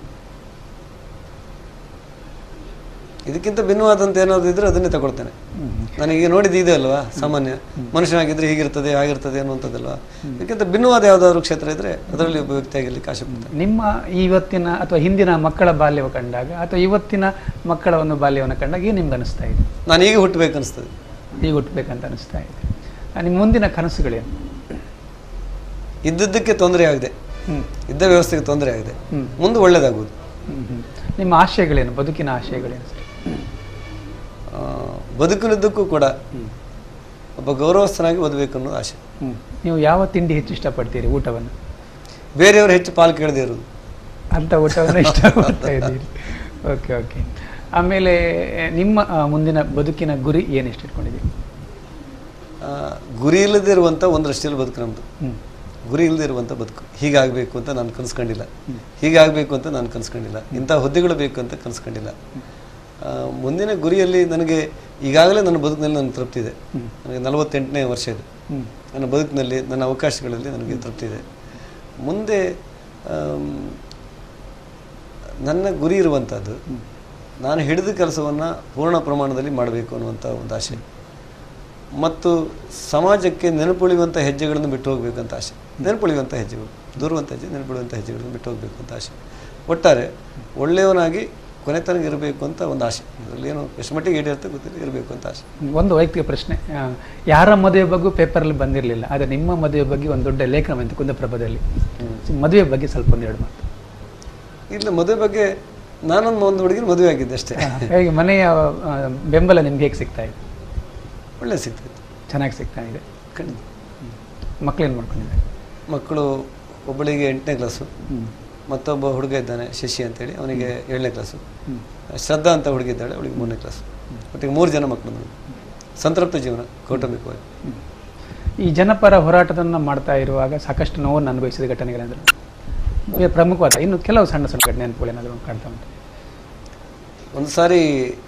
ಇದಕ್ಕಿಂತ ಭಿನ್ನವಾದಂಥ ಏನಾದ್ರು ಇದ್ರೆ ಅದನ್ನೇ ತಗೊಳ್ತೇನೆ ಹ್ಮ್. ನನಗೆ ನೋಡಿದ್ದು ಇದೆ ಅಲ್ವಾ ಸಾಮಾನ್ಯ ಮನುಷ್ಯನಾಗಿದ್ರೆ ಹೀಗಿರ್ತದೆ ಹಾಗಿರ್ತದೆ ಅನ್ನುವಂಥದ್ದಲ್ವಾ ಇದಕ್ಕಿಂತ ಭಿನ್ನವಾದ ಯಾವುದಾದ್ರು ಕ್ಷೇತ್ರ ಇದ್ರೆ ಅದರಲ್ಲಿ ಒಬ್ಬ ವ್ಯಕ್ತಿಯಾಗಿರ್ಲಿಕ್ಕೆ ಆಸೆ ಪಡ್ತೇನೆ ನಿಮ್ಮ ಇವತ್ತಿನ ಅಥವಾ ಹಿಂದಿನ ಮಕ್ಕಳ ಬಾಲ್ಯವ ಕಂಡಾಗ ಅಥವಾ ಇವತ್ತಿನ ಮಕ್ಕಳ ಒಂದು ಬಾಲ್ಯವನ್ನು ಕಂಡಾಗ ಏನು ನಿಮ್ಗೆ ಅನಿಸ್ತಾ ಇದೆ ನಾನು ಈಗ ಹುಟ್ಟಬೇಕು ಅನಿಸ್ತದೆ ಈಗ ಹುಟ್ಟಬೇಕಂತ ಅನಿಸ್ತಾ ಇದೆ ಆ, ನಿಮ್ಮ ಮುಂದಿನ ಕನಸುಗಳೇನು ಇದ್ದದ್ದಕ್ಕೆ ತೊಂದರೆ ಆಗಿದೆ ಹ್ಞೂ ಇದ್ದ ವ್ಯವಸ್ಥೆಗೆ ತೊಂದರೆ ಆಗಿದೆ ಹ್ಮ್. ಮುಂದೆ ಒಳ್ಳೇದಾಗುವುದು ಹ್ಞೂ ಹ್ಞೂ ನಿಮ್ಮ ಆಶಯಗಳೇನು ಬದುಕಿನ ಆಶಯಗಳೇನು ಸರ್ ಆ, ಬದುಕಿನುದ್ದಕ್ಕೂ ಕೂಡ ಒಬ್ಬ ಗೌರವಸ್ಥನಾಗಿ ಓದಬೇಕು ಅನ್ನೋದು ಆಸೆ ಹ್ಞೂ ನೀವು ಯಾವ ತಿಂಡಿ ಹೆಚ್ಚು ಇಷ್ಟಪಡ್ತೀರಿ ಊಟವನ್ನು ಬೇರೆಯವರು ಹೆಚ್ಚು ಪಾಲು ಕೇಳದೇ ಇರೋದು ಅಂಥ ಊಟವನ್ನು ಇಷ್ಟಪಡ್ತಾ ಇದ್ದೀರಿ ಓಕೆ ಓಕೆ ಆಮೇಲೆ ನಿಮ್ಮ ಆ, ಮುಂದಿನ ಬದುಕಿನ ಗುರಿ ಏನು ಎಷ್ಟು ಇಟ್ಕೊಂಡಿದ್ದೀರಿ ಆ, ಗುರಿ ಇಲ್ಲದೆ ಇರುವಂಥ ಒಂದರಷ್ಟಲ್ಲಿ ಬದುಕು ನಮ್ಮದು ಹ್ಞೂ ಗುರಿ ಇಲ್ಲದೆ ಇರುವಂಥ ಬದುಕು ಹೀಗಾಗಬೇಕು ಅಂತ ನಾನು ಕನ್ಸ್ಕೊಂಡಿಲ್ಲ ಹೀಗಾಗಬೇಕು ಅಂತ ನಾನು ಕನ್ಸ್ಕೊಂಡಿಲ್ಲ ಇಂಥ ಹುದ್ದೆಗಳು ಬೇಕು ಅಂತ ಕನ್ಸ್ಕೊಂಡಿಲ್ಲ ಆ, ಮುಂದಿನ ಗುರಿಯಲ್ಲಿ ನನಗೆ ಈಗಾಗಲೇ ನನ್ನ ಬದುಕಿನಲ್ಲಿ ನನಗೆ ತೃಪ್ತಿ ಇದೆ ನನಗೆ ನಲವತ್ತೆಂಟನೇ ವರ್ಷ ಇದೆ ಹ್ಞೂ ನನ್ನ ಬದುಕಿನಲ್ಲಿ ನನ್ನ ಅವಕಾಶಗಳಲ್ಲಿ ನನಗೆ ತೃಪ್ತಿ ಇದೆ ಮುಂದೆ ಆಮ್, ನನ್ನ ಗುರಿ ಇರುವಂಥದ್ದು ನಾನು ಹಿಡಿದ ಕೆಲಸವನ್ನು ಪೂರ್ಣ ಪ್ರಮಾಣದಲ್ಲಿ ಮಾಡಬೇಕು ಅನ್ನುವಂಥ ಒಂದು ಆಸೆ ಮತ್ತು ಸಮಾಜಕ್ಕೆ ನೆನಪುಳಿಯುವಂಥ ಹೆಜ್ಜೆಗಳನ್ನು ಬಿಟ್ಟು ಹೋಗಬೇಕಂತ ಆಸೆ ನೆನಪುಳಿಯುವಂಥ ಹೆಜ್ಜೆಗಳು ದೂರುವಂಥ ಹೆಜ್ಜೆ ನೆನಪುಳಿಯುವಂಥ ಹೆಜ್ಜೆಗಳನ್ನು ಬಿಟ್ಟು ಹೋಗಬೇಕು ಅಂತ ಆಸೆ ಒಟ್ಟಾರೆ ಒಳ್ಳೆಯವನಾಗಿ ಕೊನೆತನಕ ಇರಬೇಕು ಅಂತ ಒಂದು ಆಸೆ ಅದರಲ್ಲಿ ಏನು ಎಷ್ಟು ಮಟ್ಟಿಗೆ ಈಡೇರುತ್ತೆ ಗೊತ್ತಿಲ್ಲ ಇರಬೇಕು ಅಂತ ಆಸೆ ಒಂದು ವೈಯಕ್ತಿಕ ಪ್ರಶ್ನೆ ಆ, ಯಾರ ಮದುವೆ ಬಗ್ಗೆ ಪೇಪರಲ್ಲಿ ಬಂದಿರಲಿಲ್ಲ ಆದರೆ ನಿಮ್ಮ ಮದುವೆ ಬಗ್ಗೆ ಒಂದು ದೊಡ್ಡ ಲೇಖನ ಬಂತು ಕುಂದಪ್ರಭದಲ್ಲಿ ಮದುವೆ ಬಗ್ಗೆ ಸ್ವಲ್ಪ ಒಂದು ಎರಡು ಮಾತು ಇಲ್ಲ ಮದುವೆ ಬಗ್ಗೆ ನಾನೊಂದು ಒಂದು ಹುಡುಗಿನ ಮದುವೆ ಆಗಿದ್ದೆ ಅಷ್ಟೇ ಆ, ಹೇಗೆ ಮನೆಯ ಆ, ಬೆಂಬಲ ನಿಮ್ಗೆ ಹೇಗೆ ಸಿಗ್ತಾ ಇದೆ ಒಳ್ಳೆ ಸಿಗ್ತಿತ್ತು ಚೆನ್ನಾಗಿ ಸಿಗ್ತಾ ಇದೆ ಖಂಡಿತ ಮಕ್ಕಳೇನು ಮಾಡ್ಕೊಂಡಿದ್ದಾರೆ ಮಕ್ಕಳು ಒಬ್ಬಳಿಗೆ ಎಂಟನೇ ಕ್ಲಾಸು ಹ್ಞೂ ಮತ್ತೊಬ್ಬ ಹುಡುಗ ಇದ್ದಾನೆ ಶಶಿ ಅಂತೇಳಿ ಅವನಿಗೆ ಏಳನೇ ಕ್ಲಾಸು ಹ್ಞೂ ಶ್ರದ್ಧಾ ಅಂತ ಹುಡುಗಿ ಇದ್ದಾಳೆ ಅವಳಿಗೆ ಮೂರನೇ ಕ್ಲಾಸು ಒಟ್ಟಿಗೆ ಮೂರು ಜನ ಮಕ್ಕಳು ನನಗೆ ಸಂತೃಪ್ತ ಜೀವನ ಕೌಟುಂಬಿಕವಾಗಿ ಈ ಜನಪರ ಹೋರಾಟದನ್ನು ಮಾಡ್ತಾ ಇರುವಾಗ ಸಾಕಷ್ಟು ನೋವನ್ನು ಅನುಭವಿಸಿದ ಘಟನೆಗಳೇನಾದ್ರು ಇವೆ ಪ್ರಮುಖವಾದ ಇನ್ನು ಕೆಲವು ಸಣ್ಣ ಸಣ್ಣ ಘಟನೆ ನೆನಪುಗಳೇನಾದರೂ ಕಾಣ್ತಾ ಉಂಟು ಒಂದು ಸಾರಿ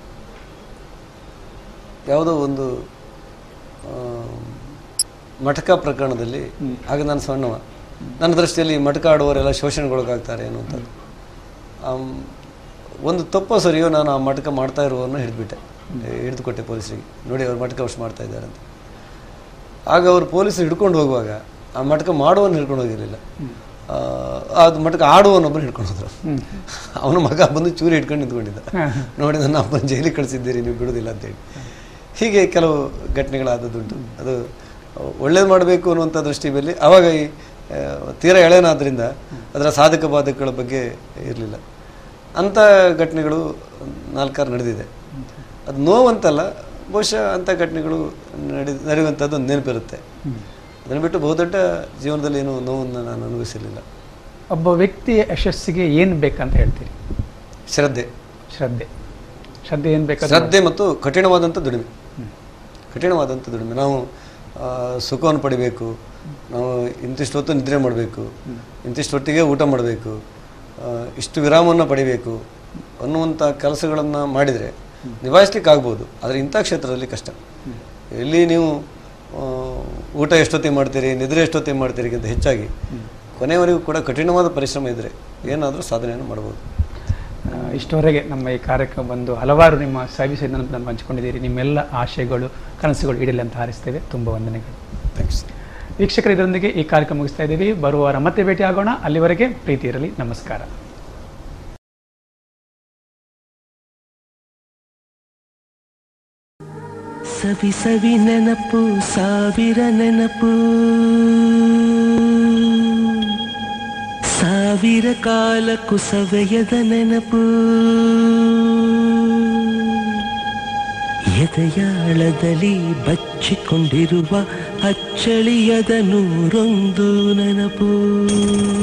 ಯಾವುದೋ ಒಂದು ಆ, ಮಟಕ ಪ್ರಕರಣದಲ್ಲಿ ಆಗ ನಾನು ಸಣ್ಣವ ನನ್ನ ದೃಷ್ಟಿಯಲ್ಲಿ ಮಟಕ ಆಡುವವರೆಲ್ಲ ಶೋಷಣೆಗೊಳಗಾಗ್ತಾರೆ ಅನ್ನುವಂಥದ್ದು ಆಮ್, ಒಂದು ತಪ್ಪೋ ಸರಿಯೋ ನಾನು ಆ ಮಟಕ ಮಾಡ್ತಾ ಇರುವವನ್ನ ಹಿಡಿದ್ಬಿಟ್ಟೆ ಹಿಡಿದುಕೊಟ್ಟೆ ಪೊಲೀಸರಿಗೆ ನೋಡಿ ಅವ್ರು ಮಟಕ ವರ್ಷ ಮಾಡ್ತಾ ಇದ್ದಾರೆ ಅಂತ ಆಗ ಅವರು ಪೊಲೀಸರು ಹಿಡ್ಕೊಂಡು ಹೋಗುವಾಗ ಆ ಮಟಕ ಮಾಡುವನ್ನು ಹಿಡ್ಕೊಂಡು ಹೋಗಿರಲಿಲ್ಲ ಆ, ಅದು ಮಟಕ ಆಡುವನ್ನೊಬ್ಬರು ಹಿಡ್ಕೊಂಡು ಹೋದ್ರು ಅವನ ಮಗ ಬಂದು ಚೂರಿ ಹಿಡ್ಕೊಂಡು ನಿಂತ್ಕೊಂಡಿದ್ದ ನೋಡಿ ನನ್ನ ಅಪ್ಪನ ಜೈಲಿಗೆ ಕಳಿಸಿದ್ದೀರಿ ನೀವು ಬಿಡೋದಿಲ್ಲ ಅಂತೇಳಿ ಹೀಗೆ ಕೆಲವು ಘಟನೆಗಳಾದದ್ದುಂಟು ಅದು ಒಳ್ಳೇದು ಮಾಡಬೇಕು ಅನ್ನುವಂಥ ದೃಷ್ಟಿ ಮೇಲೆ ಆವಾಗ ಈ ಆ, ತೀರಾ ಎಳೆನಾದ್ರಿಂದ ಅದರ ಸಾಧಕ ಬಾಧಕಗಳ ಬಗ್ಗೆ ಇರಲಿಲ್ಲ ಅಂಥ ಘಟನೆಗಳು ನಾಲ್ಕಾರು ನಡೆದಿದೆ ಅದು ನೋವಂತಲ್ಲ ಬಹುಶಃ ಅಂಥ ಘಟನೆಗಳು ನಡೆ ನಡೆಯುವಂಥದ್ದು ಒಂದು ನೆನಪಿರುತ್ತೆ ಅದನ್ನು ಬಿಟ್ಟು ಬಹುದೊಡ್ಡ ಜೀವನದಲ್ಲಿ ಏನು ನೋವನ್ನು ನಾನು ಅನುಭವಿಸಿರಲಿಲ್ಲ ಒಬ್ಬ ವ್ಯಕ್ತಿಯ ಯಶಸ್ಸಿಗೆ ಏನು ಬೇಕಂತ ಹೇಳ್ತೀರಿ ಶ್ರದ್ಧೆ ಶ್ರದ್ಧೆ ಶ್ರದ್ಧೆ ಏನು ಬೇಕಾದ್ರೆ ಶ್ರದ್ಧೆ ಮತ್ತು ಕಠಿಣವಾದಂಥ ದುಡಿಮೆ ಕಠಿಣವಾದಂಥ ದುಡಿಮೆ ನಾವು ಆ, ಸುಖವನ್ನು ಪಡಿಬೇಕು ನಾವು ಇಂತಿಷ್ಟು ಹೊತ್ತು ನಿದ್ರೆ ಮಾಡಬೇಕು ಇಂತಿಷ್ಟು ಹೊತ್ತಿಗೆ ಊಟ ಮಾಡಬೇಕು ಇಷ್ಟು ವಿರಾಮವನ್ನು ಪಡಿಬೇಕು ಅನ್ನುವಂಥ ಕೆಲಸಗಳನ್ನು ಮಾಡಿದರೆ ನಿಭಾಯಿಸ್ಲಿಕ್ಕೆ ಆಗ್ಬೋದು ಆದರೆ ಇಂಥ ಕ್ಷೇತ್ರದಲ್ಲಿ ಕಷ್ಟ ಎಲ್ಲಿ ನೀವು ಆ, ಊಟ ಎಷ್ಟೊತ್ತಿಗೆ ಮಾಡ್ತೀರಿ ನಿದ್ರೆ ಎಷ್ಟೊತ್ತಿಗೆ ಮಾಡ್ತೀರಿಗಿಂತ ಹೆಚ್ಚಾಗಿ ಕೊನೆಯವರೆಗೂ ಕೂಡ ಕಠಿಣವಾದ ಪರಿಶ್ರಮ ಇದ್ದರೆ ಏನಾದರೂ ಸಾಧನೆಯನ್ನು ಮಾಡ್ಬೋದು ಆ, ಇಷ್ಟವರೆಗೆ ನಮ್ಮ ಈ ಕಾರ್ಯಕ್ರಮ ಬಂದು ಹಲವಾರು ನಿಮ್ಮ ಸರ್ವಿಸ್ ನೆನಪನ್ನು ಹಂಚಿಕೊಂಡಿದ್ದೀರಿ ನಿಮ್ಮೆಲ್ಲ ಆಶಯಗಳು ಕನಸುಗಳು ಈಡೇರಲಿ ಅಂತ ಹಾರಿಸ್ತೇವೆ ತುಂಬ ವಂದನೆಗಳು ಥ್ಯಾಂಕ್ಸ್ ವೀಕ್ಷಕರು ಇದರೊಂದಿಗೆ ಈ ಕಾರ್ಯಕ್ರಮ ಮುಗಿಸ್ತಾ ಇದ್ದೀವಿ ಬರುವ ವಾರ ಮತ್ತೆ ಭೇಟಿ ಆಗೋಣ ಅಲ್ಲಿವರೆಗೆ ಪ್ರೀತಿ ಇರಲಿ ನಮಸ್ಕಾರ ಸವಿ ಸವಿ ನೆನಪು ಸಾವಿರ ನೆನಪು ಸಾವಿರ ಕಾಲ ಕುಸವೆಯದ ನೆನಪು ಎದೆಯಾಳದಲ್ಲಿ ಬಚ್ಚಿಕೊಂಡಿರುವ ಅಚ್ಚಳಿಯದ ನೂರೊಂದು ನೆನಪು